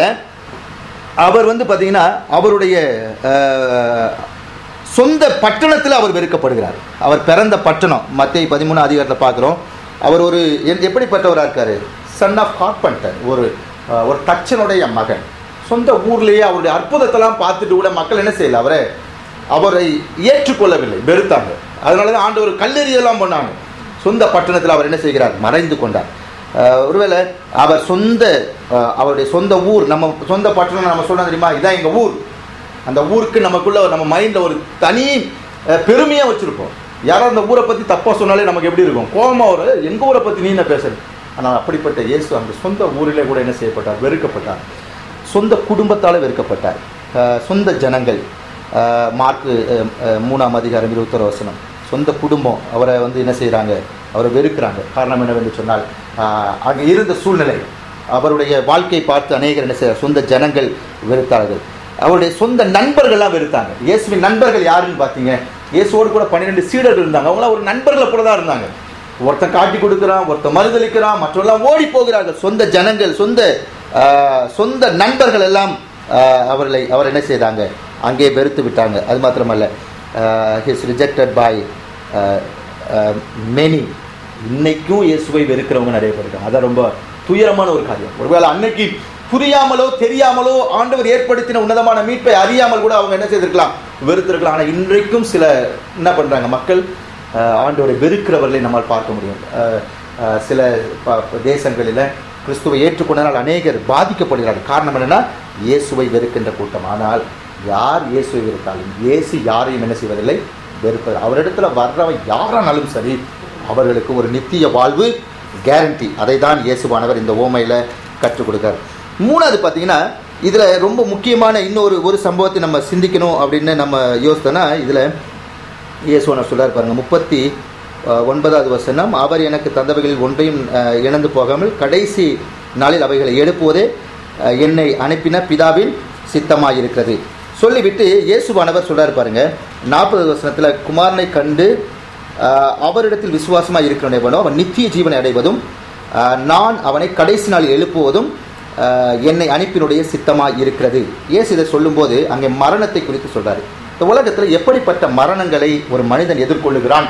அவர் வந்து பார்த்தீங்கன்னா அவருடைய அஹ், சொந்த பட்டணத்தில் அவர் வெறுக்கப்படுகிறார் அவர் பிறந்த பட்டணம் மத்திய பதிமூணு அதிகாரத்தில் பார்க்குறோம் அவர் ஒரு எ- எப்படிப்பட்டவராக இருக்காரு சன் ஆஃப் கார்பெண்டர் ஒரு அஹ், ஒரு தச்சனுடைய மகன் சொந்த ஊர்லேயே அவருடைய அற்புதத்தெல்லாம் பார்த்துட்டு கூட மக்கள் என்ன செய்யல அவரை அவரை ஏற்றுக்கொள்ளவில்லை வெறுத்தாங்க அதனால தான் ஆண்டவர் கல்லெறியெல்லாம் பண்ணாங்க சொந்த பட்டணத்தில் அவர் என்ன செய்கிறார் மறைந்து கொண்டார் அஹ் ஒருவேளை அவர் சொந்த அஹ் அவருடைய சொந்த ஊர் நம்ம சொந்த பட்டணம் நம்ம சொன்ன தெரியுமா இதான் எங்கள் ஊர் அந்த ஊருக்கு நமக்குள்ள நம்ம மைண்டில் ஒரு தனி அஹ், பெருமையா வச்சுருப்போம் யாராவது அந்த ஊரை பற்றி தப்பாக சொன்னாலே நமக்கு எப்படி இருக்கும் கோபமா ஒரு எங்கள் ஊரை பற்றி நீ என்ன பேசுற ஆனால் அப்படிப்பட்ட இயேசு அந்த சொந்த ஊரிலே கூட என்ன செய்யப்பட்டார் வெறுக்கப்பட்டார் சொந்த குடும்பத்தால் வெறுக்கப்பட்டார் அஹ், சொந்த ஜனங்கள் அஹ், மார்க்கு அஹ், அஹ், மூணாம் அதிகாரம் இருபத்தொரு வசனம் சொந்த குடும்பம் அவரை வந்து என்ன செய்கிறாங்க அவரை வெறுக்கிறாங்க காரணம் என்னவென்று சொன்னால் ஆஹ், அங்கே இருந்த சூழ்நிலை அவருடைய வாழ்க்கை பார்த்து அநேகர் என்ன செய்ய சொந்த ஜனங்கள் வெறுத்தார்கள் அவருடைய சொந்த நண்பர்கள்லாம் வெறுத்தாங்க இயேசுவின் நண்பர்கள் யாருன்னு பார்த்தீங்க இயேசுவோடு கூட பன்னிரெண்டு சீடர்கள் இருந்தாங்க அவங்களாம் ஒரு நண்பர்களை போல தான் இருந்தாங்க ஒருத்தன் காட்டி கொடுக்குறான் ஒருத்தன் மறுதளிக்கிறான் மற்றவெல்லாம் ஓடி போகிறார்கள் சொந்த ஜனங்கள் சொந்த ஆஹ், சொந்த நண்பர்கள் எல்லாம் ஆஹ், அவர்களை அவர் என்ன செய்தாங்க அங்கே வெறுத்து விட்டாங்க அது மாத்திரமல்ல ஹிஸ் ரிஜெக்டட் பை மெனி இன்னைக்கும் இயேசுவை வெறுக்கிறவங்க நிறைய பேர் இருக்காங்க அதான் ரொம்ப துயரமான ஒரு காரியம் ஒருவேளை அன்னைக்கு புரியாமலோ தெரியாமலோ ஆண்டவர் ஏற்படுத்தின உன்னதமான மீட்பை அறியாமல் கூட அவங்க என்ன செய்திருக்கலாம் வெறுத்திருக்கலாம் ஆனால் இன்றைக்கும் சில என்ன பண்றாங்க மக்கள் அஹ், ஆண்டவரை வெறுக்கிறவர்களை நம்மால் பார்க்க முடியும் அஹ், அஹ், சில ப- ப- தேசங்களில் கிறிஸ்துவை ஏற்றுக்கொண்டனால் அநேகர் பாதிக்கப்படுகிறார்கள் காரணம் என்னன்னா இயேசுவை வெறுக்கின்ற கூட்டம் ஆனால் யார் இயேசுவை வெறுத்தாலும் இயேசு யாரையும் என்ன செய்வதில்லை வெறுப்பது அவரிடத்துல வர்றவன் யாரானாலும் சரி அவர்களுக்கு ஒரு நித்திய வாழ்வு கேரண்டி அதை தான் இயேசுவானவர் இந்த ஓமையில் கற்றுக் கொடுக்கார் மூணாவது பார்த்தீங்கன்னா இதில் ரொம்ப முக்கியமான இன்னொரு ஒரு சம்பவத்தை நம்ம சிந்திக்கணும் அப்படின்னு நம்ம யோசித்தோன்னா இதில் இயேசுவனர் சொல்றார் பாருங்க முப்பத்தி அஹ், ஒன்பதாவது வசனம் அவர் எனக்கு தந்தவைகளில் ஒன்றையும் அஹ், இழந்து போகாமல் கடைசி நாளில் அவைகளை எழுப்புவதே அஹ், என்னை அனுப்பின பிதாவின் சித்தமாயிருக்கிறது சொல்லிவிட்டு இயேசுவானவர் சொல்றாரு பாருங்க நாற்பது வசனத்துல குமாரனை கண்டு அஹ், அவரிடத்தில் விசுவாசமாக இருக்கிறவனோ அவன் நித்திய ஜீவனை அடைவதும் அஹ், நான் அவனை கடைசி நாளில் எழுப்புவதும் அஹ், என்னை அனுப்பினுடைய சித்தமாய் இருக்கிறது இயேசு இதை சொல்லும்போது அங்கே மரணத்தை குறித்து சொல்றாரு இந்த உலகத்தில் எப்படிப்பட்ட மரணங்களை ஒரு மனிதன் எதிர்கொள்ளுகிறான்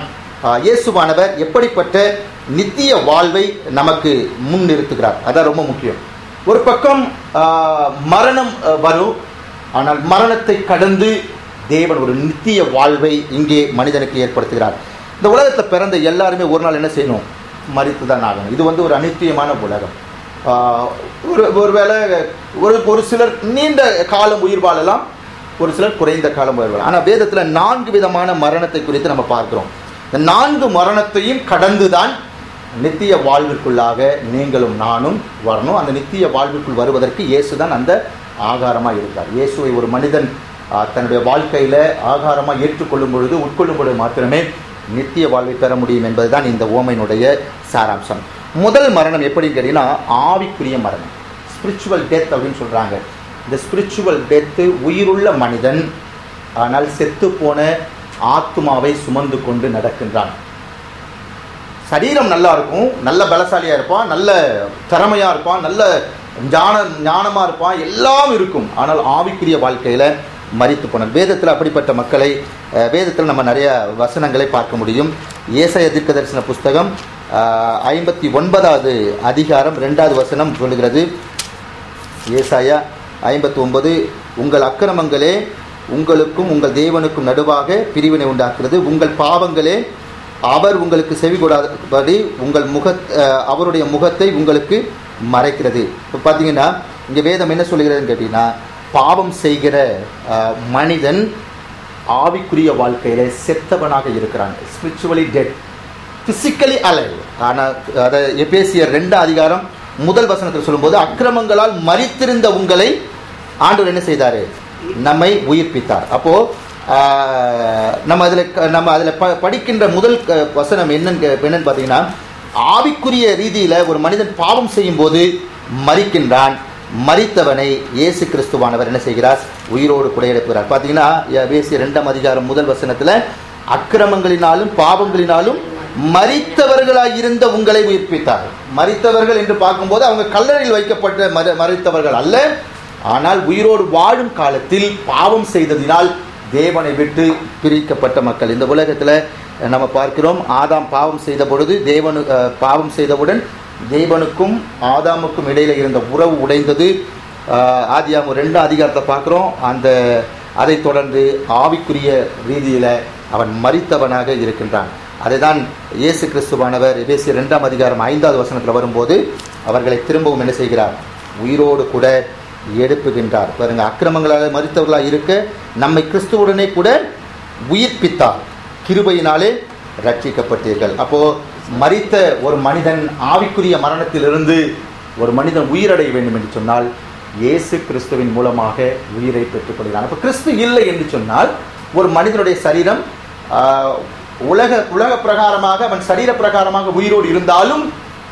ஆஹ், இயேசுவானவர் எப்படிப்பட்ட நித்திய வாழ்வை நமக்கு முன் நிறுத்துகிறார் அதான் ரொம்ப முக்கியம் ஒரு பக்கம் ஆஹ், மரணம் ஆஹ், வரும் ஆனால் மரணத்தை கடந்து தேவன் ஒரு நித்திய வாழ்வை இங்கே மனிதனுக்கு ஏற்படுத்துகிறார் இந்த உலகத்தில் பிறந்த எல்லாருமே ஒரு நாள் என்ன செய்யணும் மறித்து தான் ஆகணும் இது வந்து ஒரு அனித்தியமான உலகம் ஆஹ், ஒரு ஒருவேளை ஒரு ஒரு சிலர் நீண்ட காலம் உயிர் வாழலாம் ஒரு சிலர் குறைந்த காலம் உயிர் வாழலாம் ஆனால் வேதத்தில் நான்கு விதமான மரணத்தை குறித்து நம்ம பார்க்கிறோம் இந்த நான்கு மரணத்தையும் கடந்துதான் நித்திய வாழ்விற்குள்ளாக நீங்களும் நானும் வரணும் அந்த நித்திய வாழ்விற்குள் வருவதற்கு இயேசு தான் அந்த ஆகாரமாக இருக்கார் இயேசுவை ஒரு மனிதன் ஆ, தன்னுடைய வாழ்க்கையில் ஆகாரமாக ஏற்றுக்கொள்ளும் பொழுது உட்கொள்ளும் பொழுது மாத்திரமே நித்திய வாழ்வை பெற முடியும் என்பதுதான் இந்த ஓமையினுடைய சாராம்சம் முதல் மரணம் எப்படின்னு கேட்டீங்கன்னா ஆவிக்குரிய மரணம் ஸ்பிரிச்சுவல் டெத் அப்படின்னு சொல்கிறாங்க இந்த ஸ்பிரிச்சுவல் டெத்து உயிருள்ள மனிதன் ஆனால் செத்து போன ஆத்மாவை சுமந்து கொண்டு நடக்கின்றான் சரீரம் நல்லா இருக்கும் நல்ல பலசாலியாக இருப்பான் நல்ல திறமையாக இருப்பான் நல்ல ஞான ஞானமாக இருப்பான் எல்லாம் இருக்கும் ஆனால் ஆவிக்குரிய வாழ்க்கையில் மரித்து போனார் வேதத்தில் அப்படிப்பட்ட மக்களை அஹ், வேதத்தில் நம்ம நிறைய வசனங்களை பார்க்க முடியும் ஏசாய தீர்க்க தரிசன புஸ்தகம் ஐம்பத்தி ஒன்பதாவது அதிகாரம் ரெண்டாவது வசனம் சொல்லுகிறது ஏசாயா ஐம்பத்தி ஒன்பது உங்கள் அக்கிரமங்களே உங்களுக்கும் உங்கள் தேவனுக்கும் நடுவாக பிரிவினை உண்டாக்குறது உங்கள் பாவங்களே அவர் உங்களுக்கு செவி கொடாதபடி உங்கள் முக அஹ், அவருடைய முகத்தை உங்களுக்கு மறைக்கிறது இப்போ பார்த்தீங்கன்னா இங்கே வேதம் என்ன சொல்லுகிறதுன்னு கேட்டிங்கன்னா பாவம் செய்கிற அஹ், மனிதன் ஆவிக்குரிய வாழ்க்கையில செத்தவனாக இருக்கிறான் ஸ்பிரிச்சுவலி டெட் பிசிக்கலி அலைவ் ஆனால் அதை எபேசியர் ரெண்டு அதிகாரம் முதல் வசனத்தில் சொல்லும்போது அக்கிரமங்களால் மரித்திருந்த உங்களை ஆண்டவர் என்ன செய்தாரு நம்மை உயிர்ப்பித்தார் அப்போ ஆஹ், நம்ம அதில் நம்ம அதில் ப படிக்கின்ற முதல் க- வசனம் என்னன்னு கே- என்னன்னு பார்த்தீங்கன்னா ஆவிக்குரிய ரீதியில் ஒரு மனிதன் பாவம் செய்யும் போது மறிக்கின்றான் மறித்தவனை இயேசு கிறிஸ்துவானவர் என்ன செய்கிறார் உயிரோடு கூட எழுப்புகிறார் பார்த்தீங்கன்னா எபேசிய ரெண்டாம் அதிகாரம் முதல் வசனத்தில் அக்கிரமங்களினாலும் பாவங்களினாலும் மறித்தவர்களாய் இருந்த உங்களை உயிர்ப்பித்தார் மறித்தவர்கள் என்று பார்க்கும்போது அவங்க கல்லறையில் வைக்கப்பட்ட மர மறித்தவர்கள் அல்ல ஆனால் உயிரோடு வாழும் காலத்தில் பாவம் செய்ததினால் தேவனை விட்டு பிரிக்கப்பட்ட மக்கள் இந்த உலகத்தில் நம்ம பார்க்கிறோம் ஆதாம் பாவம் செய்த பொழுது தேவனு அஹ், பாவம் செய்தவுடன் தேவனுக்கும் ஆதாமுக்கும் இடையில இருந்த உறவு உடைந்தது ஆஹ், ஆதியாகமம் ரெண்டாம் அதிகாரத்தை பார்க்குறோம் அந்த அதைத் தொடர்ந்து ஆவிக்குரிய ரீதியில் அவன் மரித்தவனாக இருக்கின்றான் அதைதான் இயேசு கிறிஸ்துவானவர் எபேசிய ரெண்டாம் அதிகாரம் ஐந்தாவது வசனத்தில் வரும்போது அவர்களை திரும்பவும் என்ன செய்கிறார் உயிரோடு கூட எழுப்புகின்றார் பாருங்க அக்கிரமங்களால் மறித்தவர்களாக இருக்க நம்மை கிறிஸ்துவுடனே கூட உயிர்ப்பித்தார் கிருபையினாலே ரட்சிக்கப்பட்டீர்கள் அப்போ மரித்த ஒரு மனிதன் ஆவிக்குரிய மரணத்திலிருந்து ஒரு மனிதன் உயிரடைய வேண்டும் என்று சொன்னால் இயேசு கிறிஸ்துவின் மூலமாக உயிரை பெற்றுக்கொள்கிறான் அப்போ கிறிஸ்து இல்லை என்று சொன்னால் ஒரு மனிதனுடைய சரீரம் ஆஹ், உலக உலக பிரகாரமாக அவன் சரீர பிரகாரமாக உயிரோடு இருந்தாலும்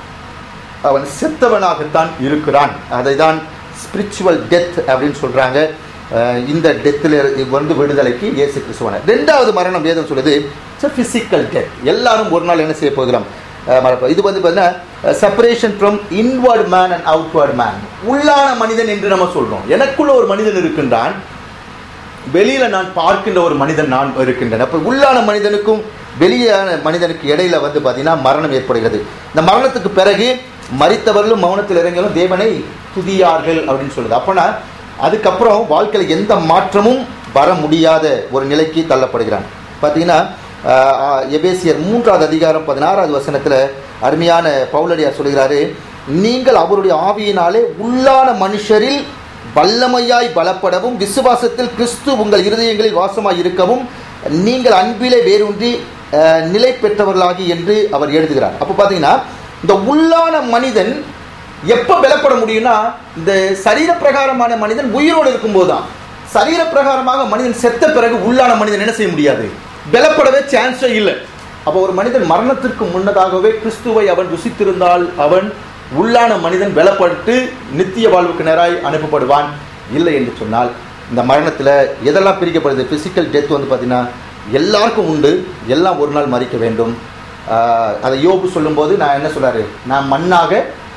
அவன் செத்தவனாகத்தான் இருக்கிறான் அதை தான் ஸ்பிரிச்சுவல் டெத் அப்படின்னு சொல்றாங்க அஹ் இந்த டெத்தில் வந்து விடுதலைக்கு இயேசு கிறிஸ்துவான ரெண்டாவது மரணம் வேதம் சொல்லுது ஃபிசிக்கல் டெத் எல்லாரும் ஒரு நாள் என்ன செய்ய போகிறோம் அஹ் மறப்போம். இது வந்து பார்த்தீங்கன்னா separation from inward man and outward man உள்ளான மனிதன் என்று நம்ம சொல்றோம் எனக்குள்ள ஒரு மனிதன் இருக்கின்றான் வெளியில நான் பார்க்கின்ற ஒரு மனிதன் நான் இருக்கின்றேன் அப்ப உள்ளான மனிதனுக்கும் வெளியான மனிதனுக்கு இடையில வந்து பார்த்தீங்கன்னா மரணம் ஏற்படுகிறது இந்த மரணத்துக்கு பிறகு மரித்தவர்களும் மௌனத்தில் இறங்கியும் தேவனை துதியார்கள் அப்படின்னு சொல்லுது அப்போனா அதுக்கப்புறம் வாழ்க்கையில் எந்த மாற்றமும் வர முடியாத ஒரு நிலைக்கு தள்ளப்படுகிறான் பார்த்தீங்கன்னா ஆஹ், ஆஹ், எபேசியர் மூன்றாவது அதிகாரம் பதினாறாவது வசனத்தில் அருமையான பவுலடியார் சொல்கிறாரு நீங்கள் அவருடைய ஆவியினாலே உள்ளான மனுஷரில் வல்லமையாய் பலப்படவும் விசுவாசத்தில் கிறிஸ்து உங்கள் இருதயங்களில் வாசமாய் இருக்கவும் நீங்கள் அன்பிலே வேரூன்றி அஹ், நிலை பெற்றவர்களாகி என்று அவர் எழுதுகிறார் அப்போ பார்த்தீங்கன்னா இந்த உள்ளான மனிதன் எப்போ பலப்பட முடியும்னா இந்த சரீர பிரகாரமான மனிதன் உயிரோடு இருக்கும்போது தான் சரீர பிரகாரமாக மனிதன் செத்த பிறகு உள்ளான மனிதன் என்ன செய்ய முடியாது பலப்படவே சான்ஸே இல்லை அப்போ ஒரு மனிதன் மரணத்திற்கு முன்னதாகவே கிறிஸ்துவை அவன் ருசித்திருந்தால் அவன் உள்ளான மனிதன் பலப்பட்டு நித்திய வாழ்வுக்கு நேராய் அனுப்பப்படுவான் இல்லை என்று சொன்னால் இந்த மரணத்தில் எதெல்லாம் பிரிக்கப்படுது பிசிக்கல் டெத் வந்து பார்த்தீங்கன்னா எல்லாருக்கும் உண்டு எல்லாம் ஒரு நாள் மறிக்க வேண்டும் ஆஹ் அதை யோபு சொல்லும்போது நான் என்ன சொல்றாரு நான் மண்ணாக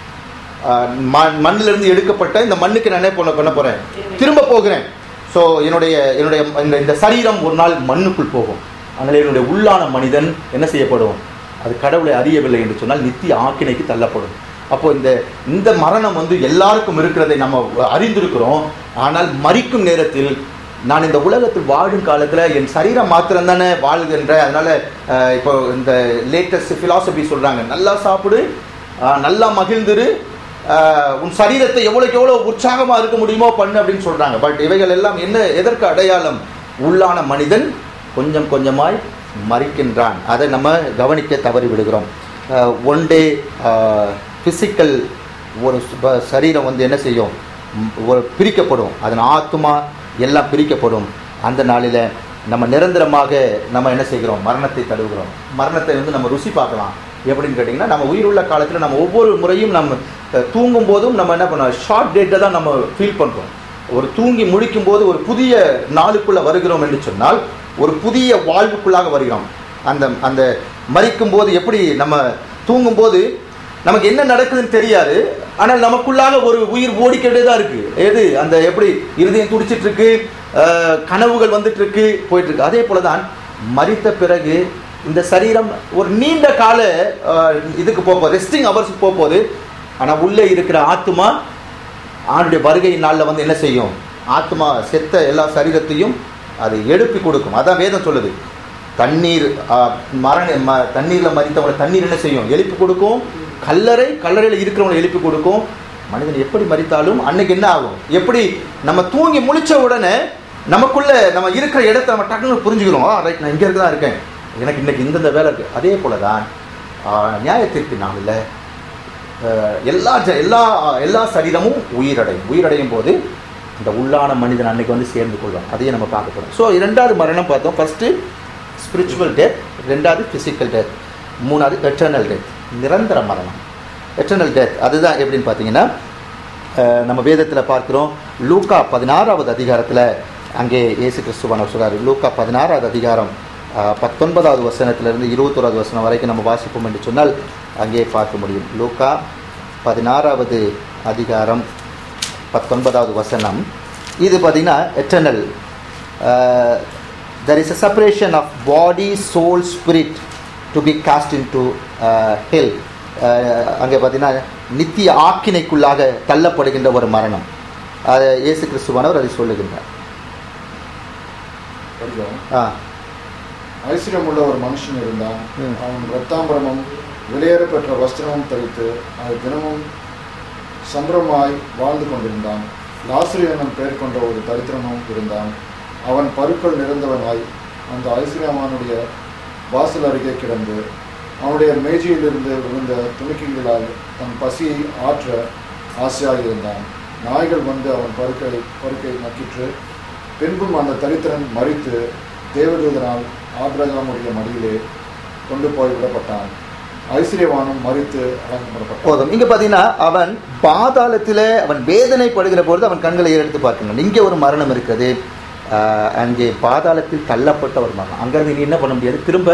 ஆஹ் மண் மண்ணிலிருந்து எடுக்கப்பட்ட இந்த மண்ணுக்கு நான் என்ன பண்ண பண்ண போகிறேன் திரும்ப போகிறேன் ஸோ என்னுடைய என்னுடைய இந்த இந்த சரீரம் ஒரு நாள் மண்ணுக்குள் போகும் அதனால் என்னுடைய உள்ளான மனிதன் என்ன செய்யப்படும் அது கடவுளை அறியவில்லை என்று சொன்னால் நித்திய ஆக்கினைக்கு தள்ளப்படும் அப்போ இந்த இந்த மரணம் வந்து எல்லாருக்கும் இருக்கிறதை நம்ம அறிந்திருக்கிறோம் ஆனால் மறிக்கும் நேரத்தில் நான் இந்த உலகத்தில் வாழும் காலத்தில் என் சரீரம் மாத்திரம் தானே வாழ்கின்ற அதனால அஹ், இப்போ இந்த லேட்டஸ்ட் ஃபிலாசபி சொல்றாங்க நல்லா சாப்பிடு அஹ், நல்லா மகிழ்ந்துரு அஹ், உன் சரீரத்தை எவ்வளோக்கு எவ்வளோ உற்சாகமாக இருக்க முடியுமோ பண்ணு அப்படின்னு சொல்றாங்க பட் இவைகள் எல்லாம் என்ன எதற்கு அடையாளம் உள்ளான மனிதன் கொஞ்சம் கொஞ்சமாய் மறிக்கின்றான் அதை நம்ம கவனிக்க தவறி விடுகிறோம் ஒன் டே ஃபிசிக்கல் ஒரு சுப- சரீரம் வந்து என்ன செய்யும் ம், ஒரு பிரிக்கப்படும் அதன் ஆத்மா எல்லாம் பிரிக்கப்படும் அந்த நாளில் நம்ம நிரந்தரமாக நம்ம என்ன செய்கிறோம் மரணத்தை தழுவுகிறோம் மரணத்தை வந்து நம்ம ருசி பார்க்கலாம் எப்படின்னு கேட்டிங்கன்னா நம்ம உயிருள்ள காலத்தில் நம்ம ஒவ்வொரு முறையும் நம்ம அஹ், தூங்கும் போதும் நம்ம என்ன பண்ணோம் ஷார்ட் டேட்டை தான் நம்ம ஃபீல் பண்ணுறோம் ஒரு தூங்கி முழிக்கும் போது ஒரு புதிய நாளுக்குள்ள வருகிறோம் என்று சொன்னால் ஒரு புதிய வாழ்வுக்குள்ளாக வருகிறோம் அந்த அந்த மறிக்கும் போது எப்படி நம்ம தூங்கும் போது நமக்கு என்ன நடக்குதுன்னு தெரியாது ஆனால் நமக்குள்ளாக ஒரு உயிர் ஓடிக்கிட்டே தான் இருக்கு எது அந்த எப்படி இருதயம் துடிச்சிட்டு இருக்கு அஹ், கனவுகள் வந்துட்டு இருக்கு போயிட்டு இருக்கு அதே போல தான் மறித்த பிறகு இந்த சரீரம் ஒரு நீண்ட கால அஹ், இதுக்கு போகுது ரெஸ்டிங் அவர்ஸ் போகுது ஆனால் உள்ளே இருக்கிற ஆத்மா ஆண்டுடைய வருகை நாளில் வந்து என்ன செய்யும் ஆத்மா செத்த எல்லா சரீரத்தையும் அது எழுப்பி கொடுக்கும் அதான் வேதம் சொல்லுது தண்ணீர் ஆ, மரண ம தண்ணீரில் மறித்தவங்களை தண்ணீர் என்ன செய்யும் எழுப்பி கொடுக்கும் கல்லறை கல்லறையில் இருக்கிறவங்களை எழுப்பி கொடுக்கும் மனிதன் எப்படி மறித்தாலும் அன்னைக்கு என்ன ஆகும் எப்படி நம்ம தூங்கி முழிச்ச உடனே நமக்குள்ள நம்ம இருக்கிற இடத்த நம்ம டக்குன்னு புரிஞ்சுக்கிறோம் ஆ ரைட் நான் இங்கே இருக்க தான் இருக்கேன் எனக்கு இன்னைக்கு இந்தந்த வேலை இருக்கு அதே போல தான் நியாயத்திற்கு நாளில் அஹ் எல்லா ஜ எல்லா எல்லா சரீரமும் உயிரடையும் உயிரடையும் போது இந்த உள்ளான மனிதன் அன்னைக்கு வந்து சேர்ந்து கொள்வான் அதையே நம்ம பார்க்க போகிறோம் ஸோ இரண்டாவது மரணம் பார்த்தோம் ஃபர்ஸ்ட் ஸ்பிரிச்சுவல் டெத் ரெண்டாவது ஃபிசிக்கல் டெத் மூணாவது எட்டர்னல் டெத் நிரந்தர மரணம் எட்டர்னல் டெத் அதுதான் எப்படின்னு பார்த்தீங்கன்னா அஹ் நம்ம வேதத்தில் பார்க்கிறோம் லூக்கா பதினாறாவது அதிகாரத்தில் அங்கே இயேசு கிறிஸ்துவானவர் சொல்றாரு லூக்கா பதினாறாவது அதிகாரம் அஹ், பத்தொன்பதாவது வசனத்திலிருந்து இருபத்தோராவது வசனம் வரைக்கும் நம்ம வாசிப்போம் என்று சொன்னால் அங்கே பார்க்க முடியும் லூக்கா பதினாறாவது அதிகாரம் பத்தொன்பதாவது வசனம் இது பார்த்தீங்கன்னா eternal there is a separation of body soul spirit to be cast into hell அங்கே பார்த்தீங்கன்னா நித்திய ஆக்கினைக்குள்ளாக தள்ளப்படுகின்ற ஒரு மரணம் அதை இயேசு கிறிஸ்துவானவர் அதை சொல்லுகின்றார் படிக்கிறோம் ஆ ஐஸ்வர்யம் உள்ள ஒரு மனுஷன் இருந்தான் ம். அவன் ரத்தாம்பரமும் வெளியேற பெற்ற வஸ்திரமும் தரித்து அது தினமும் சம்பிரமாய் வாழ்ந்து கொண்டிருந்தான் லாசிரி என்னும் பெயர் கொண்ட ஒரு தரித்திரனும் இருந்தான் அவன் பருக்கள் நிறைந்தவனாய் அந்த ஐஸ்வர்யமானுடைய வாசல் அருகே கிடந்து அவனுடைய மேஜையிலிருந்து விழுந்த துணிக்கைகளால் தன் பசியை ஆற்ற ஆசையாக இருந்தான் நாய்கள் வந்து அவன் பருக்கை பருக்கை நக்கிற்று பின்பும் அந்த தரித்திரன் மறித்து தேவதூதனால் ஆபிரகாமுடைய மடியிலே கொண்டு போய் விடப்பட்டான் ஐஸ்வர்யவானும் மறித்து அடங்கப்படப்பட்டான் போதும் இங்க பாத்தீங்கன்னா அவன் பாதாளத்திலே அவன் வேதனைப்படுகிற பொழுது அவன் கண்களை எடுத்து பார்க்கணும் இங்கே ஒரு மரணம் இருக்குது ஆஹ் அங்கே பாதாளத்தில் தள்ளப்பட்ட ஒரு மரணம் அங்கிருந்து இனி என்ன பண்ண முடியாது திரும்ப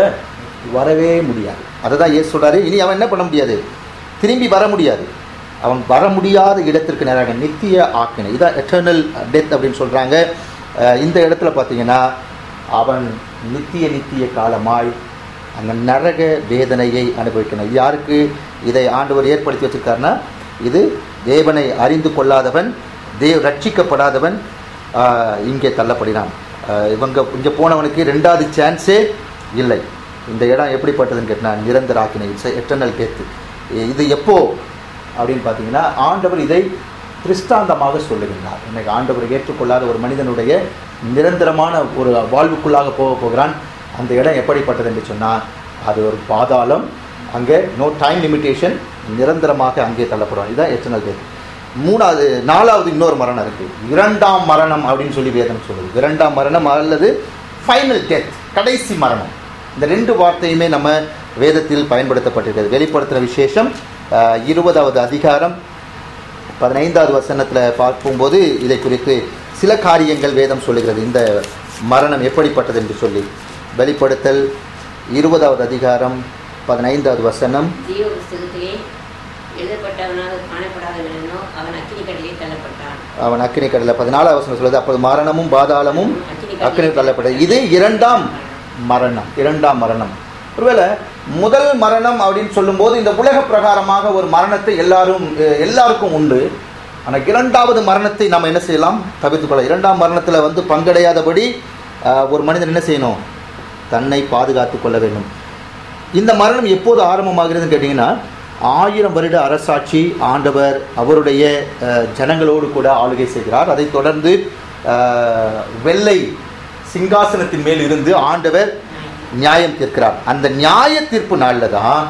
வரவே முடியாது அதை தான் ஏசு சொல்றாரு இனி அவன் என்ன பண்ண முடியாது திரும்பி வர முடியாது அவன் வர முடியாத இடத்திற்கு நேராக நித்திய ஆக்கினை இதான் எட்டர்னல் டெத் அப்படின்னு சொல்றாங்க ஆஹ் இந்த இடத்துல பார்த்தீங்கன்னா அவன் நித்திய நித்திய காலமாய் அந்த நரக வேதனையை அனுபவிக்கணும் இது யாருக்கு இதை ஆண்டவர் ஏற்படுத்தி வச்சிருக்காருன்னா இது தேவனை அறிந்து கொள்ளாதவன் தேவ் ரட்சிக்கப்படாதவன் ஆஹ், இங்கே தள்ளப்படுகிறான் ஆஹ், இவங்க இங்கே போனவனுக்கு ரெண்டாவது சான்ஸே இல்லை இந்த இடம் எப்படிப்பட்டதுன்னு கேட்டினா நிரந்தர ஆக்கினை இட்ஸ் எட்டர்னல் டெத் இது எப்போ அப்படின்னு பார்த்தீங்கன்னா ஆண்டவர் இதை திருஷ்டாந்தமாக சொல்லுகின்றார் இன்னைக்கு ஆண்டவர் ஏற்றுக்கொள்ளாத ஒரு மனிதனுடைய நிரந்தரமான ஒரு வாழ்வுக்குள்ளாக போக போகிறான் அந்த இடம் எப்படிப்பட்டது என்று சொன்னால் அது ஒரு பாதாளம் அங்கே நோ டைம் லிமிட்டேஷன் நிரந்தரமாக அங்கே தள்ளப்படுவான் இதுதான் எட்டர்னல் டெத் மூணாவது நாலாவது இன்னொரு மரணம் இருக்கு இரண்டாம் மரணம் அப்படின்னு சொல்லி வேதம் சொல்லுது இரண்டாம் மரணம் அல்லது ஃபைனல் டெத் கடைசி மரணம் இந்த ரெண்டு வார்த்தையுமே நம்ம வேதத்தில் பயன்படுத்தப்பட்டிருக்கிறது வெளிப்படுத்துகிற விசேஷம் அஹ், இருபதாவது அதிகாரம் பதினைந்தாவது வசனத்தில் பார்க்கும்போது இதை குறித்து சில காரியங்கள் வேதம் சொல்லுகிறது இந்த மரணம் எப்படிப்பட்டது என்று சொல்லி வெளிப்படுத்தல் இருபதாவது அதிகாரம் பதினைந்தாவது வசனம் ஜீவ புஸ்தகத்திலே எழுதப்பட்டவனாக காணப்படாதவனோ அவன் அக்கினி கடலில் தள்ளப்பட்டான் அவன் அக்கினி கடலில் பதினாலாவது வசனம் சொல்லுது அப்போது மரணமும் பாதாளமும் அக்கினி தள்ளப்பட்டது இது இரண்டாம் மரணம் இரண்டாம் மரணம் ஒருவேளை முதல் மரணம் அப்படின்னு சொல்லும்போது இந்த உலக பிரகாரமாக ஒரு மரணத்தை எல்லாரும் அஹ், எல்லாருக்கும் உண்டு ஆனால் இரண்டாவது மரணத்தை நம்ம என்ன செய்யலாம் தவிர்த்துக் கொள்ள இரண்டாம் மரணத்தில் வந்து பங்கடையாதபடி அஹ், ஒரு மனிதன் என்ன செய்யணும் தன்னை பாதுகாத்துக் கொள்ள வேண்டும் இந்த மரணம் எப்போது ஆரம்பமாகிறதுன்னு கேட்டிங்கன்னா ஆயிரம் வருட அரசாட்சி ஆண்டவர் அவருடைய அஹ், ஜனங்களோடு கூட ஆளுகை செய்கிறார் அதைத் தொடர்ந்து அஹ், வெள்ளை சிங்காசனத்தின் மேல் இருந்து ஆண்டவர் நியாயம் தீர்க்கிறார் அந்த நியாய தீர்ப்பு நாளில் தான்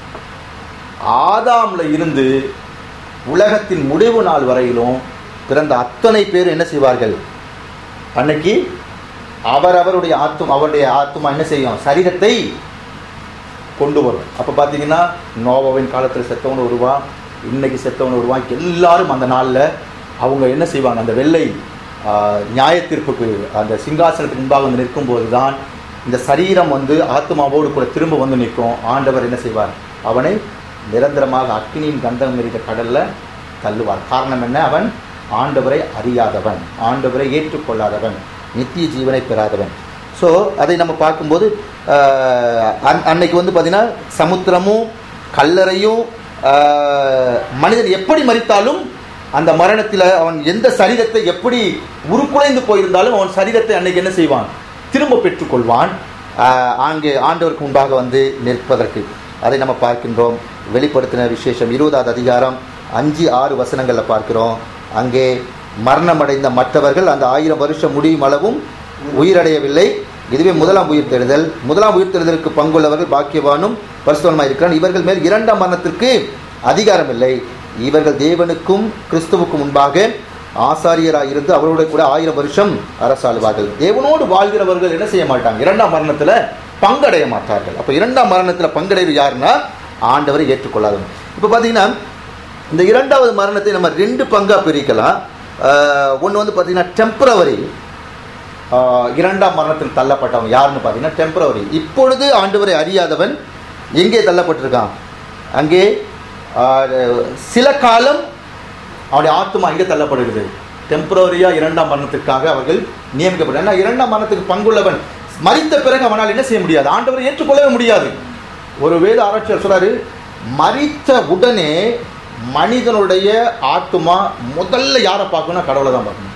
ஆதாம்ல இருந்து உலகத்தின் முடிவு நாள் வரையிலும் பிறந்த அத்தனை பேர் என்ன செய்வார்கள் அன்னைக்கு அவர் அவருடைய ஆத்தும் அவருடைய ஆத்துமா என்ன செய்யும் சரீரத்தை கொண்டு வரும் அப்போ பார்த்தீங்கன்னா நோவாவின் காலத்தில் செத்தவன் வருவான் இன்னைக்கு செத்தவன் வருவான் எல்லாரும் அந்த நாளில் அவங்க என்ன செய்வாங்க அந்த வெள்ளை ஆஹ், நியாய தீர்ப்புக்கு அந்த சிங்காசனத்துக்கு முன்பாக வந்து நிற்கும்போது தான் இந்த சரீரம் வந்து ஆத்மாவோடு கூட திரும்ப வந்து நிற்கும் ஆண்டவர் என்ன செய்வார் அவனை நிரந்தரமாக அக்கினியின் கந்தம் எறிந்த கடல்ல தள்ளுவார் காரணம் என்ன அவன் ஆண்டவரை அறியாதவன் ஆண்டவரை ஏற்றுக்கொள்ளாதவன் நித்திய ஜீவனை பெறாதவன் ஸோ அதை நம்ம பார்க்கும்போது ஆஹ், அன்- அன்னைக்கு வந்து பார்த்தீங்கன்னா சமுத்திரமும் கல்லறையும் ஆஹ், மனிதன் எப்படி மறித்தாலும் அந்த மரணத்தில் அவன் எந்த சரீரத்தை எப்படி உருக்குலைந்து போயிருந்தாலும் அவன் சரீரத்தை அன்னைக்கு என்ன செய்வான் திரும்ப பெற்றுக்கொள்வான் ஆஹ், அங்கே ஆண்டவருக்கு முன்பாக வந்து நிற்பதற்கு அதை நம்ம பார்க்கின்றோம் வெளிப்படுத்தின விசேஷம் இருபதாவது அதிகாரம் அஞ்சு ஆறு வசனங்களில் பார்க்கிறோம் அங்கே மரணமடைந்த மற்றவர்கள் அந்த ஆயிரம் வருஷம் முடியும் அளவும் உயிரடையவில்லை இதுவே முதலாம் உயிர்த்தெழுதல் முதலாம் உயிர்த்தெழுதலுக்கு பங்குள்ளவர்கள் பாக்கியவானும் பரிசுத்தவனுமாய் இருக்கிறான் இவர்கள் மேல் இரண்டாம் மரணத்திற்கு அதிகாரம் இல்லை இவர்கள் தேவனுக்கும் கிறிஸ்துவுக்கும் முன்பாக ஆசாரியராக இருந்து அவரோட கூட ஆயிரம் வருஷம் அரசாளுவார்கள் தேவனோடு வாழ்கிறவர்கள் என்ன செய்ய மாட்டாங்க இரண்டாம் மரணத்துல பங்கடைய மாட்டார்கள் அப்ப இரண்டாம் மரணத்துல பங்கடைவு யாருன்னா ஆண்டவரை ஏற்றுக்கொள்ளாதவங்க இப்ப பாத்தீங்கன்னா இந்த இரண்டாவது மரணத்தை நம்ம ரெண்டு பங்கா பிரிக்கலாம் ஒன்று வந்து பார்த்தீங்கன்னா டெம்பரவரி இரண்டாம் மரணத்தில் தள்ளப்பட்டவன் யாருன்னு பார்த்தீங்கன்னா டெம்பரவரி இப்பொழுது ஆண்டவரை அறியாதவன் எங்கே தள்ளப்பட்டிருக்கான் அங்கே ஆஹ், சில காலம் அவனுடைய ஆத்துமா எங்கே தள்ளப்படுகிறது டெம்பரவரியாக இரண்டாம் மரணத்துக்காக அவர்கள் நியமிக்கப்பட்ட ஏன்னா இரண்டாம் மரணத்துக்கு பங்குள்ளவன் மறித்த பிறகு அவனால் என்ன செய்ய முடியாது ஆண்டவரை ஏற்றுக்கொள்ளவே முடியாது ஒரு வேத ஆராய்ச்சியாளர் சொல்றாரு மறித்த உடனே மனிதனுடைய ஆத்துமா முதல்ல யாரை பார்க்கணும்னா கடவுளை தான் பார்க்கணும்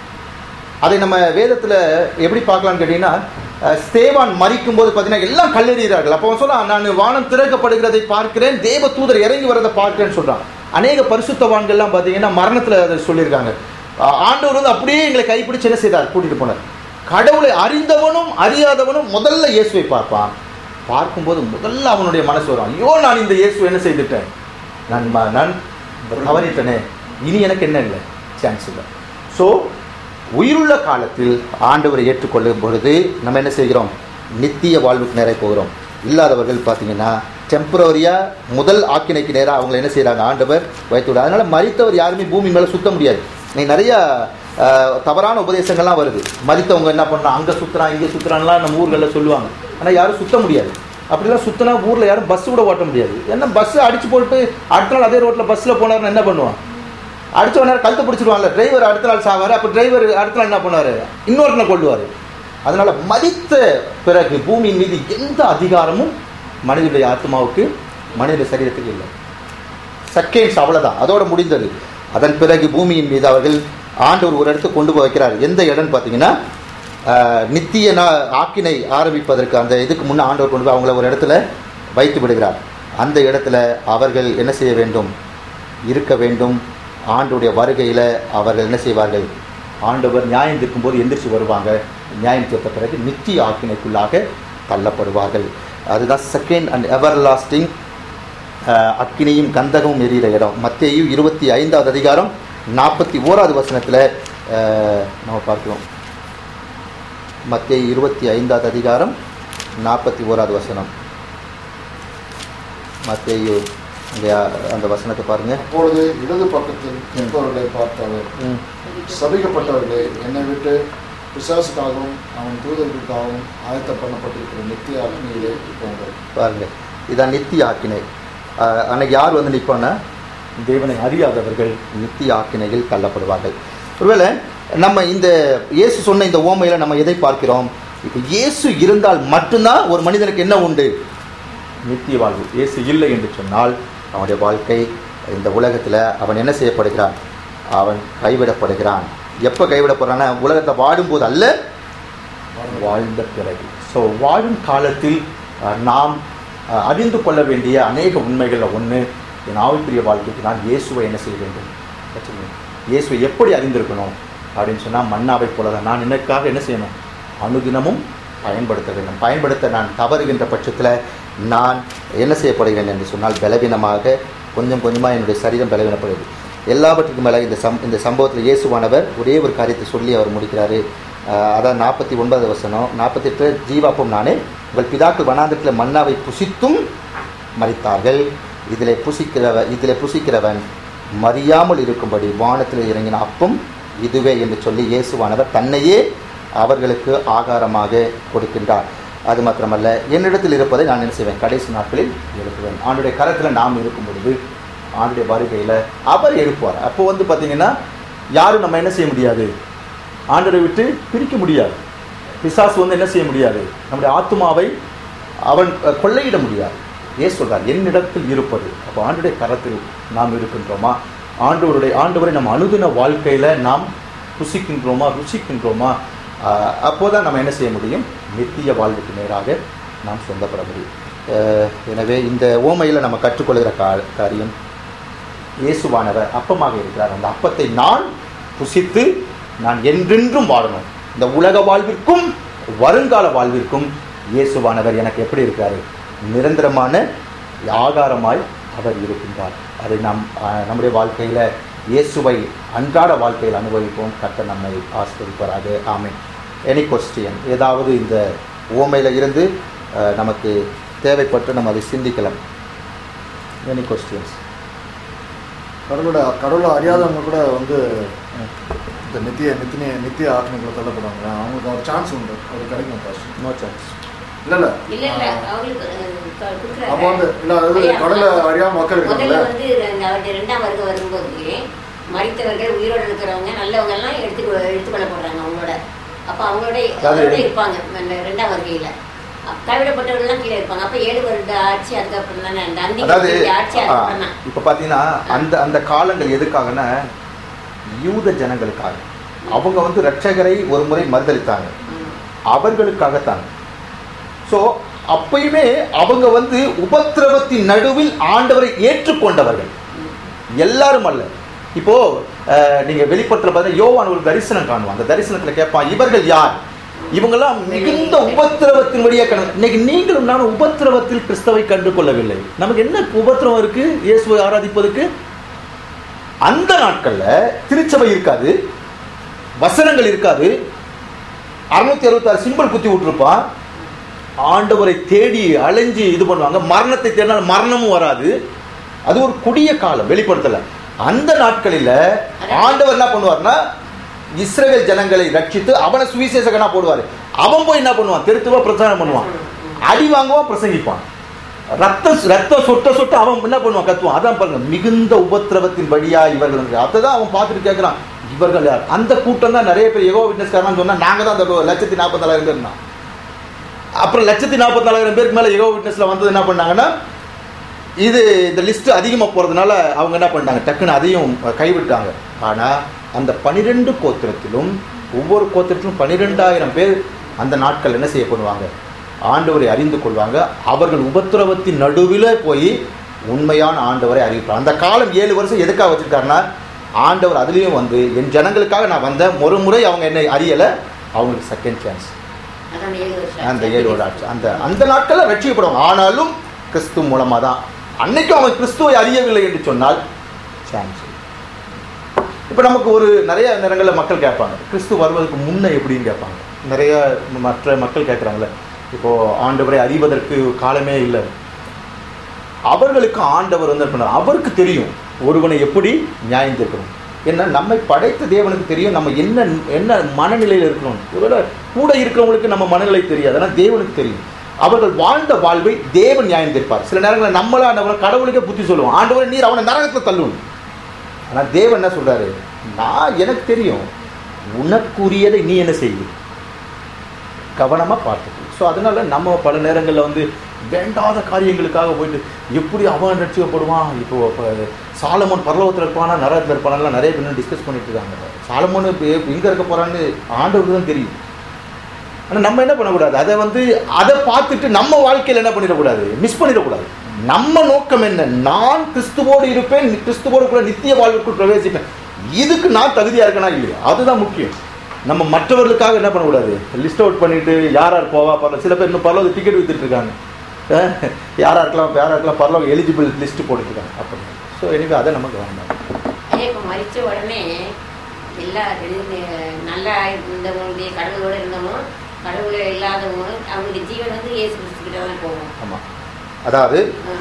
அதை நம்ம வேதத்தில் எப்படி பார்க்கலாம்னு கேட்டிங்கன்னா அஹ், ஸ்தேவான் மறிக்கும் போது பார்த்தீங்கன்னா எல்லாம் கல்லெறிகிறார்கள் அப்போ அவன் சொல்றான் நான் வானம் திறக்கப்படுகிறதை பார்க்கிறேன் தேவ தூதர் இறங்கி வரதை பார்க்கிறேன்னு சொல்றான் அநேக பரிசுத்தவான்கள்லாம் பார்த்தீங்கன்னா மரணத்தில் அதை சொல்லியிருக்காங்க அஹ், ஆண்டவர் வந்து அப்படியே எங்களை கைப்பிடிச்சு என்ன செய்தார் கூட்டிட்டு போனார் கடவுளை அறிந்தவனும் அறியாதவனும் முதல்ல இயேசுவை பார்ப்பான் பார்க்கும்போது முதல்ல அவனுடைய மனசு வரும் ஐயோ நான் இந்த இயேசு என்ன செய்துட்டேன் நான் ம- நான் தவறிட்டனே இனி எனக்கு என்ன இல்லை சான்ஸ் இல்லை ஸோ உயிருள்ள காலத்தில் ஆண்டவரை ஏற்றுக்கொள்ளும் பொழுது நம்ம என்ன செய்கிறோம் நித்திய வாழ்வுக்கு நேராக போகிறோம் இல்லாதவர்கள் பார்த்தீங்கன்னா டெம்பரவரியாக முதல் ஆக்கினைக்கு நேராக அவங்களை என்ன செய்கிறாங்க ஆண்டவர் வைத்து விட அதனால் மறித்தவர் யாருமே பூமி மேலே சுத்த முடியாது நீ நிறைய அஹ், தவறான உபதேசங்கள்லாம் வருது மறித்தவங்க என்ன பண்ணலாம் அங்கே சுற்றுறான் இங்கே சுற்றுறான்லாம் நம்ம ஊர்களில் சொல்லுவாங்க ஆனால் யாரும் சுத்த முடியாது அப்படிலாம் சுற்றினா ஊரில் யாரும் பஸ் கூட ஓட்ட முடியாது ஏன்னா பஸ் அடிச்சு போட்டு அடுத்த நாள் அதே ரோட்டில் பஸ்ஸில் போனாருன்னா என்ன பண்ணுவான் அடிச்ச நேரம் கழுத்து பிடிச்சிருவாங்கல்ல டிரைவர் அடுத்த நாள் சாவார் அப்போ டிரைவர் அடுத்த நாள் என்ன பண்ணுவார் இன்னொருத்தனை கொள்ளுவார் அதனால மதித்த பிறகு பூமியின் மீது எந்த அதிகாரமும் மனிதனுடைய ஆத்மாவுக்கு மனித சரீரத்துக்கு இல்லை செகண்ட்ஸ் அவ்வளோதான் அதோட முடிந்தது அதன் பிறகு பூமியின் மீது அவர்கள் ஆண்டவர் ஒரு இடத்துக்கு கொண்டு போய் வைக்கிறார் எந்த இடம்னு பார்த்தீங்கன்னா ஆஹ், நித்திய நா- ஆக்கினை ஆரம்பிப்பதற்கு அந்த இதுக்கு முன்னே ஆண்டவர் கொண்டு போய் அவங்கள ஒரு இடத்துல வைத்து விடுகிறார் அந்த இடத்துல அவர்கள் என்ன செய்ய வேண்டும் இருக்க வேண்டும் ஆண்டுடைய வருகையில் அவர்கள் என்ன செய்வார்கள் ஆண்டவர் நியாயம் தீர்க்கும்போது எந்திரிச்சு வருவாங்க நியாயம் தீர்த்த பிறகு நித்திய ஆக்கினைக்குள்ளாக தள்ளப்படுவார்கள் அதுதான் செகண்ட் அண்ட் எவர் லாஸ்டிங் அக்கினியும் கந்தகமும் எரியிற இடம் மத்தேயு இருபத்தி ஐந்தாவது அதிகாரம் நாற்பத்தி ஓராவது வசனத்தில் நம்ம பார்க்கிறோம் மத்தேயு இருபத்தி ஐந்தாவது அதிகாரம் நாற்பத்தி ஓராவது வசனம் மத்தேயு இங்கே அந்த வசனத்தை பாருங்க அப்பொழுது இடது பக்கத்தில் நிற்பவர்களை பார்த்தவர் ம் சபிக்கப்பட்டவர்களே என்னை விட்டு பிசாசுக்காகவும் அவன் தூதர்களுக்காகவும் ஆயத்த பண்ணப்பட்டிருக்கிற நித்திய அக்னியிலே போங்கள் பாருங்க இதான் நித்திய ஆக்கினை ஆஹ் அன்னைக்கு யார் வந்து நிற்பான்னா தேவனை அறியாதவர்கள் நித்திய ஆக்கினையில் தள்ளப்படுவார்கள் ஒருவேளை நம்ம இந்த இயேசு சொன்ன இந்த ஓமையில் நம்ம எதை பார்க்கிறோம் இப்போ இயேசு இருந்தால் மட்டும்தான் ஒரு மனிதனுக்கு என்ன உண்டு நித்திய வாழ்வு இயேசு இல்லை என்று சொன்னால் அவனுடைய வாழ்க்கை இந்த உலகத்தில் அவன் என்ன செய்யப்படுகிறான் அவன் கைவிடப்படுகிறான் எப்போ கைவிடப்படுறான்னா உலகத்தை வாடும்போது அல்ல வாழ்ந்த பிறகு ஸோ வாழும் காலத்தில் அஹ், நாம் அஹ், அறிந்து கொள்ள வேண்டிய அநேக உண்மைகளில் ஒன்று என் ஆவிக்குரிய வாழ்க்கைக்கு நான் இயேசுவை என்ன செய்ய வேண்டும் வச்சுக்கோங்க. இயேசுவை எப்படி அறிந்திருக்கணும் அப்படின்னு சொன்னால் மன்னாவை போல தான் நான் எனக்காக என்ன செய்யணும் அனுதினமும் பயன்படுத்த வேண்டும் பயன்படுத்த நான் தவறுகின்ற பட்சத்தில் நான் என்ன செய்யப்படுகிறேன் என்று சொன்னால் பலவீனமாக கொஞ்சம் கொஞ்சமாக என்னுடைய சரீரம் பலவீனப்படுது எல்லாவற்றுக்கும் மேலே இந்த சம் இந்த சம்பவத்தில் இயேசுவானவர் ஒரே ஒரு காரியத்தை சொல்லி அவர் முடிக்கிறாரு அஹ், அதான் நாற்பத்தி ஒன்பது வசனம் நாற்பத்தெட்டு ஜீவாப்பம் நானே உங்கள் பிதாக்கள் வனாந்தரத்தில் மன்னாவை புசித்தும் மறித்தார்கள் இதிலே புசிக்கிறவன் இதிலே புசிக்கிறவன் மறியாமல் இருக்கும்படி வானத்தில் இறங்கின அப்பம் இதுவே என்று சொல்லி இயேசுவானவர் தன்னையே அவர்களுக்கு ஆகாரமாக கொடுக்கின்றார் அது மாத்திரமல்ல என்னிடத்தில் இருப்பதை நான் என்ன செய்வேன் கடைசி நாட்களில் எழுப்புவேன் ஆண்டுடைய கரத்தில் நாம் இருக்கும் பொழுது ஆண்டுடைய வருகையில் அவர் எழுப்புவார் அப்போ வந்து பார்த்தீங்கன்னா யாரும் நம்ம என்ன செய்ய முடியாது ஆண்டரை விட்டு பிரிக்க முடியாது பிசாசு வந்து என்ன செய்ய முடியாது நம்முடைய ஆத்துமாவை அவன் அஹ், கொள்ளையிட முடியாது ஏன் சொல்றார் என்னிடத்தில் இருப்பது அப்போ ஆண்டுடைய கரத்தில் நாம் இருக்கின்றோமா ஆண்டவருடைய ஆண்டவரை நம் அனுதின வாழ்க்கையில் நாம் புசிக்கின்றோமா ருசிக்கின்றோமா ஆஹ், அப்போதான் நம்ம என்ன செய்ய முடியும் நித்திய வாழ்வுக்கு நேராக நாம் சொந்தப்பட முடியும் அஹ், எனவே இந்த ஓமையில் நம்ம கற்றுக்கொள்கிற கா காரியம் இயேசுவானவர் அப்பமாக இருக்கிறார் அந்த அப்பத்தை நான் புசித்து நான் என்றென்றும் வாழணும் இந்த உலக வாழ்விற்கும் வருங்கால வாழ்விற்கும் இயேசுவானவர் எனக்கு எப்படி இருக்காரு நிரந்தரமான ஆகாரமாய் அவர் இருக்கின்றார் அதை நாம் ஆஹ், நம்முடைய வாழ்க்கையில் இயேசுவை அன்றாட வாழ்க்கையில் அனுபவிப்போம் கர்த்தர் நம்மை ஆசிரியப்பாராக ஆமென் எனி கொஸ்டியன் ஏதாவது இந்த ஓமையில் இருந்து ஆஹ், நமக்கு தேவைப்பட்டு நம்ம அதை சிந்திக்கலாம் எனி கொஸ்டின்ஸ் கடவுளோட கடவுளை அறியாதவங்க கூட வந்து இந்த நித்திய நித்திய நித்திய ஆத்மைக்குள்ள தள்ளப்படுவாங்க அவங்களுக்கு ஒரு சான்ஸ் உண்டு அது கிடைக்கும் பாஸ்டர் நோ சான்ஸ் இல்ல இல்ல இல்ல இல்ல அவங்களுக்கு அஹ், க- கொடுக்குறாங்க. அப்போ வந்து இல்ல அதாவது ஐயா, கடவுளை அறியாம மக்கள் முதல்ல இருக்காங்கல்ல வந்து இந்த அவருடைய ரெண்டாம் வருகை வரும்போது மறித்தவர்கள் உயிரோடு இருக்கிறவங்க நல்லவங்க எல்லாம் எடுத்து எடுத்துக்கொள்ளப்படுறாங்க அவங்களோட அப்ப அவங்களோட அவங்களோட இருப்பாங்க அந்த ரெண்டாம் வருகையில அப்ப கைவிடப்பட்டவர்கள் எல்லாம் கீழே இருப்பாங்க அப்ப ஏழு வருட ஆட்சி அதுக்கப்புறம் தானே அந்த அதாவது அந்தி ஆட்சி ஆ, அதுக்கப்புறம் தான் இப்ப பாத்தீங்கன்னா அந்த அந்த காலங்கள் எதுக்காகன்னா யூத ஜனங்களுக்காக அவங்க வந்து ரட்சகரை ஒரு முறை மறுதளித்தாங்க ம். அவர்களுக்காகத்தான் ஸோ அப்பயுமே அவங்க வந்து உபத்திரவத்தின் நடுவில் ஆண்டவரை ஏற்றுக்கொண்டவர்கள் எல்லாரும் அல்ல இப்போ அஹ், நீங்க வெளிப்படத்துல பார்த்தா யோவான் ஒரு தரிசனம் காணுவான் அந்த தரிசனத்துல கேட்பான் இவர்கள் யார் இவங்கெல்லாம் மிகுந்த உபத்திரவத்தின் வழியாக கண இன்னைக்கு நீங்களும் நானும் உபத்திரவத்தில் கிறிஸ்தவை கண்டு கொள்ளவில்லை நமக்கு என்ன உபத்திரவம் இருக்கு இயேசுவை ஆராதிப்பதற்கு அந்த நாட்கள்ல திருச்சபை இருக்காது வசனங்கள் இருக்காது அறுநூத்தி அறுபத்தாறு சிம்பிள் குத்தி விட்டுருப்பான் ஆண்டவரை தேடி அலைஞ்சு இது பண்ணுவாங்க மரணத்தை தேடினால் மரணமும் வராது அது ஒரு குடிய காலம் வெளிப்படுத்தல அந்த நாட்களில் ஆண்டவர் என்ன பண்ணுவார்னா இஸ்ரவேல் ஜனங்களை ரட்சித்து அவனை சுவிசேஷகனா போடுவார் அவன் போய் என்ன பண்ணுவான் தெருத்துவா பிரச்சாரம் பண்ணுவான் அடி வாங்குவான் பிரசங்கிப்பான் ரத்தம் ரத்தம் சொட்ட சொட்ட அவன் என்ன பண்ணுவான் கத்துவான் அதான் பாருங்க மிகுந்த உபத்திரவத்தின் வழியா இவர்கள் வந்து- அததான் அவன் பார்த்துட்டு கேட்கறான் இவர்கள் யார் அந்த கூட்டம் தான் நிறைய பேர் எகோ விட்னஸ்காரன் சொன்னா நாங்க தான் அந்த லட்சத்தி நாற்பத்தாலாயிரம் பேர் தான் அப்புறம் லட்சத்தி நாற்பத்தாலாயிரம் பேருக்கு மேலே எகோ விட்னஸில் வந்தது என்ன பண்ணாங்கன்னா இது இந்த லிஸ்ட் அதிகமாக போகிறதுனால அவங்க என்ன பண்ணாங்க டக்குன்னு அதையும் கைவிட்டாங்க ஆனால் அந்த பனிரெண்டு கோத்திரத்திலும் ஒவ்வொரு கோத்திரத்திலும் பனிரெண்டாயிரம் பேர் அந்த நாட்கள் என்ன செய்ய பண்ணுவாங்க ஆண்டவரை அறிந்து கொள்வாங்க அவர்கள் உபத்திரவத்தின் நடுவில் போய் உண்மையான ஆண்டவரை அறிவிப்பாங்க அந்த காலம் ஏழு வருஷம் எதுக்காக வச்சிருக்காருன்னா ஆண்டவர் அதுலேயும் வந்து என் ஜனங்களுக்காக நான் வந்தேன் ஒரு முறை அவங்க என்னை அறியலை அவங்களுக்கு செகண்ட் சான்ஸ் அதான் ஏழு வருஷம் அந்த ஏழோட ஆட்சி அந்த அந்த நாட்களில் ரட்சிக்கப்படுவாங்க ஆனாலும் கிறிஸ்து மூலமாக தான் அன்னைக்கும் அவன் கிறிஸ்துவை அறியவில்லை என்று சொன்னால் சான்ஸ் இப்போ நமக்கு ஒரு நிறைய நேரங்களில் மக்கள் கேட்பாங்க கிறிஸ்து வருவதற்கு முன்ன எப்படின்னு கேட்பாங்க நிறைய மற்ற மக்கள் கேட்குறாங்களே இப்போ ஆண்டவரை அறிவதற்கு காலமே இல்லை அவர்களுக்கு ஆண்டவர் வந்து என்ன பண்ணார்? அவருக்கு தெரியும் ஒருவனை எப்படி நியாயம் தீர்க்கணும் என்ன நம்மை படைத்த தேவனுக்கு தெரியும் நம்ம என்ன என்ன மனநிலையில் இருக்கணும் ஒருவேளை கூட இருக்கிறவங்களுக்கு நம்ம மனநிலை தெரியாது ஆனால் தேவனுக்கு தெரியும் அவர்கள் வாழ்ந்த வாழ்வை தேவன் நியாயம் தீர்ப்பார் சில நேரங்களில் நம்மளா நம்ம கடவுளுக்கே புத்தி சொல்லுவோம் ஆண்டவரை நீர் அவனை நரகத்தில் தள்ளும் ஆனால் தேவன் என்ன சொல்றாரு நான் எனக்கு தெரியும் உனக்குரியதை நீ என்ன செய்ய கவனமாக பார்த்துக்கணும் ஸோ அதனால நம்ம பல நேரங்களில் வந்து வேண்டாத காரியங்களுக்காக போயிட்டு எப்படி அவன் ரட்சிக்கப்படுவான் இப்போ இப்போ சாலமோன் பரலோகத்தில் இருப்பானா நரகத்தில் இருப்பானெல்லாம் நிறைய பேர் டிஸ்கஸ் பண்ணிட்டு இருக்காங்க சாலமோன் எங்கே இருக்க போகிறான்னு ஆண்டவருக்கு தான் தெரியும் ஆனால் நம்ம என்ன பண்ணக்கூடாது அதை வந்து அதை பார்த்துட்டு நம்ம வாழ்க்கையில் என்ன பண்ணிடக்கூடாது மிஸ் பண்ணிடக்கூடாது நம்ம நோக்கம் என்ன நான் கிறிஸ்துவோடு இருப்பேன் கிறிஸ்துவோடு கூட நித்திய வாழ்வுக்குள் பிரவேசிப்பேன் இதுக்கு நான் தகுதியாக இருக்கனா இல்லையா அதுதான் முக்கியம் நம்ம மற்றவர்களுக்காக என்ன பண்ணக்கூடாது லிஸ்ட் அவுட் பண்ணிட்டு யார் யார் போவா பரல சில பேர் இன்னும் பரலோக டிக்கெட் வித்துட்டு இருக்காங்க அஹ் யாரா இருக்கலாம் யாரா இருக்கலாம் பரலோக எலிஜிபிள் லிஸ்ட் போட்டுருக்காங்க அப்படி ஸோ எனவே அதை நமக்கு வேண்டாம் அதே இப்போ மறிச்ச உடனே எல்லா ரெண்டு நல்லா இருந்தவங்களுடைய கடவுளோட இருந்தவங்களும் கடவுள இல்லாதவங்களும் அவங்களுடைய ஜீவன் வந்து இயேசு கிறிஸ்து கிட்ட தான் போகும் ஆமாம் அதாவது ஆ.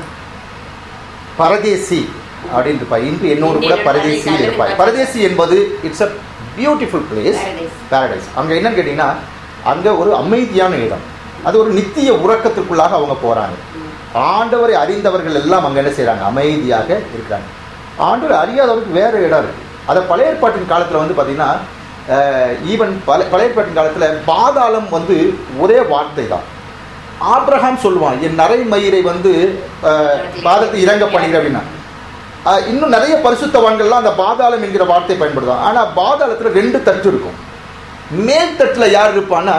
பரதேசி அப்படின்னு இருப்பாய் இன்று என்னோடு கூட பரதேசியில் இருப்பாய் பரதேசி என்பது it's a beautiful place Paradise. Paradise அங்கே என்னன்னு கேட்டிங்கன்னா அங்கே ஒரு அமைதியான இடம் அது ஒரு நித்திய உறக்கத்துக்குள்ளாக அவங்க போகிறாங்க ம். ஆண்டவரை அறிந்தவர்கள் எல்லாம் அங்கே என்ன செய்கிறாங்க அமைதியாக இருக்கிறாங்க ஆண்டவரை அறியாதவருக்கு வேற இடம் இருக்குது அதை பழைய ஏற்பாட்டின் காலத்தில் வந்து பார்த்தீங்கன்னா ஈவன் பழைய பழைய ஏற்பாட்டின் காலத்தில் பாதாளம் வந்து ஒரே வார்த்தை தான் ஆப்ரஹாம் சொல்லுவான் என் நரைமயிரை வந்து அஹ், பாதத்தை இறங்க பண்ணுகிற அப்படின்னா அஹ், இன்னும் நிறைய பரிசுத்தவான்கள்லாம் அந்த பாதாளம் என்கிற வார்த்தை பயன்படுத்தும் ஆனால் பாதாளத்தில் ரெண்டு தட்டு இருக்கும் மேல் தட்டில் யார் இருப்பான்னா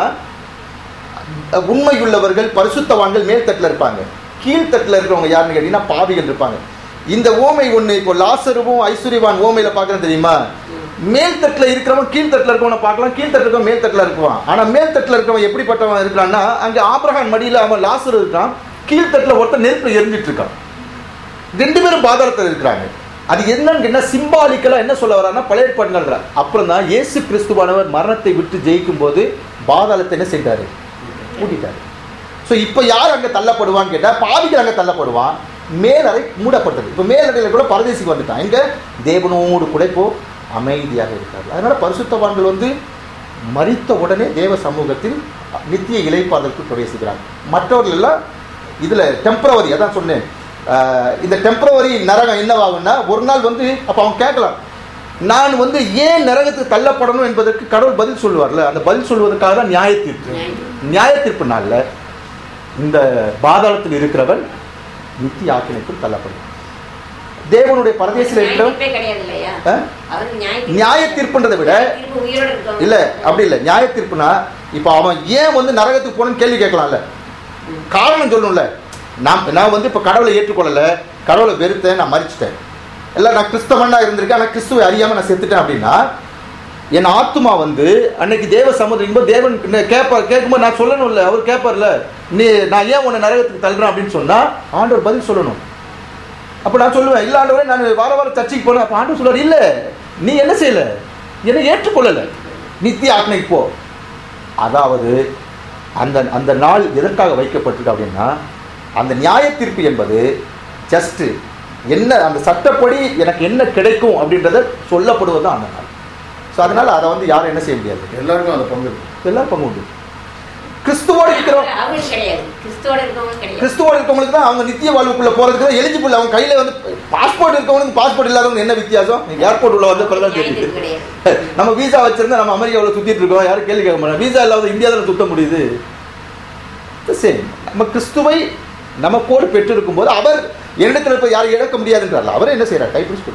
அஹ், உண்மையுள்ளவர்கள் பரிசுத்தவான்கள் மேல் தட்டில் இருப்பாங்க கீழ்த்தட்டில் இருக்கிறவங்க யாருன்னு கேட்டீங்கன்னா பாவிகள் இருப்பாங்க இந்த ஓமை ஒன்று இப்போ லாசருவும் ஐஸ்வர்யவான் ஓமையில் பார்க்குறேன் தெரியுமா மேல் தட்டில் இருக்கிறவன் கீழ்த்தட்டில் இருக்கவனை பார்க்கலாம் கீழ்த்தட்டில் இருக்கவன் மேல் தட்டில் இருக்குவான் ஆனால் மேல் தட்டில் இருக்கிறவன் எப்படிப்பட்டவன் இருக்கிறான்னா அங்கே ஆப்ரஹாம் மடியில் அவன் லாசர் இருக்கான் கீழ்த்தட்டில் ஒருத்தன் நெருப்பு எரிஞ்சிட்டு இருக்கான் ரெண்டு பேரும் பாதாளத்தில் இருக்கிறாங்க அது என்னன்னு என்ன சிம்பாலிக்கலா என்ன சொல்ல வர்றாருன்னா பழைய ஏற்பாடுகள் அப்புறம் தான் இயேசு கிறிஸ்துவானவர் மரணத்தை விட்டு ஜெயிக்கும் போது பாதாளத்தை என்ன செய்தாரு கூட்டிட்டாரு ஸோ இப்போ யார் அங்கே தள்ளப்படுவான்னு கேட்டால் பாவிகள் அங்கே தள்ளப்படுவான் மேலறை மூடப்பட்டது இப்போ மேலறையில் கூட பரதேசிக்கு வந்துட்டான் எங்க தேவனோடு கூட இப்போ அமைதியாக இருக்காரு அதனால பரிசுத்தவான்கள் வந்து மரித்த உடனே தேவ சமூகத்தில் நித்திய இலைப்பாதற்கு பிரவேசிக்கிறாங்க மற்றவர்கள் எல்லாம் இதில் டெம்பரவரி அதான் சொன்னேன் ஆஹ் இந்த டெம்பரவரி நரகம் என்னவாகும்னா ஒரு நாள் வந்து அப்போ அவன் கேட்கலாம் நான் வந்து ஏன் நரகத்துக்கு தள்ளப்படணும் என்பதற்கு கடவுள் பதில் சொல்லுவார்ல அந்த பதில் சொல்வதற்காக தான் நியாய தீர்ப்பு நியாய தீர்ப்பு நாளில் இந்த பாதாளத்தில் இருக்கிறவன் நித்திய ஆக்கினைக்குள் தள்ளப்படுவான் தேவனுடைய பரதேசில் இருக்கிறவன் நியாயத்தீர்ப்பே கிடையாது இல்லையா ஆ? அவருக்கு நியாய நியாய தீர்ப்புன்றதை விட தீர்ப்பு உயிரோட இருக்கவங்க இல்ல அப்படி இல்ல நியாய தீர்ப்புனா இப்போ அவன் ஏன் வந்து நரகத்துக்கு போகணும்னு கேள்வி கேட்கலாம்ல காரணம் சொல்லணும்ல நான் நான் வந்து இப்போ கடவுளை ஏற்றுக்கொள்ளல கடவுளை வெறுத்தேன் நான் மறிச்சிட்டேன் இல்லை நான் கிறிஸ்தவனா இருந்திருக்கேன் ஆனால் கிறிஸ்துவை அறியாம நான் செத்துட்டேன் அப்படின்னா என் ஆத்துமா வந்து அன்னைக்கு தேவ சமுதிரம் போது தேவன் என்ன கேட்பார் கேட்கும்போது நான் சொல்லணும்ல அவர் கேட்பார்ல நீ நான் ஏன் உன்னை நரகத்துக்கு தள்ளுறேன் அப்படின்னு சொன்னா ஆண்டவர் பதில் சொல்லணும் அப்போ நான் சொல்லுவேன் இல்லை ஆண்டவரே நான் வார வாரம் சர்ச்சைக்கு போனேன் அப்போ ஆண்டவர் சொல்லுவார் இல்லை நீ என்ன செய்யல என்னை ஏற்றுக்கொள்ளலை நித்திய ஆக்னைக்கு போ அதாவது அந்த அந்த நாள் எதற்காக வைக்கப்பட்டிருக்கு அப்படின்னா அந்த நியாய தீர்ப்பு என்பது ஜஸ்ட் என்ன அந்த சட்டப்படி எனக்கு என்ன கிடைக்கும் அப்படின்றத சொல்லப்படுவது தான் அந்த நாள் ஸோ அதனால அதை வந்து யாரும் என்ன செய்ய முடியாது எல்லாருக்கும் அந்த பங்கு இருக்கு எல்லாரும் பங்கு உண்டு கிறிஸ்துவோடு இருக்கிறவங்க அவங்களுக்கு கிடையாது கிறிஸ்துவோட இருக்கவங்க கிடையாது கிறிஸ்துவோடு இருக்கவங்களுக்கு தான் அவங்க நித்திய வாழ்வுக்குள்ள போறதுக்கு தான் எலிஜிபிள் அவங்க கையில வந்து பாஸ்போர்ட் இருக்கவங்களுக்கு பாஸ்போர்ட் இல்லாதவங்க என்ன வித்தியாசம் ஏர்போர்ட் உள்ள வந்து பிறகு தான் தெரியுது நியாயத்தீர்ப்பு கிடையாது நம்ம வீசா வச்சிருந்தா நம்ம அமெரிக்காவில் சுத்திட்டு இருக்கோம் யாரும் கேள்வி கேட்க மாட்டோம் வீசா இல்லாத இந்தியாவில் சுத்த முடியுது சரி நம்ம கிறிஸ்துவை நமக்கோடு பெற்றிருக்கும் போது அவர் என்னிடத்தில் இருப்ப யாரும் இழக்க முடியாதுன்றார்ல அவர் என்ன செய்யறார் கைப்பிடிச்சு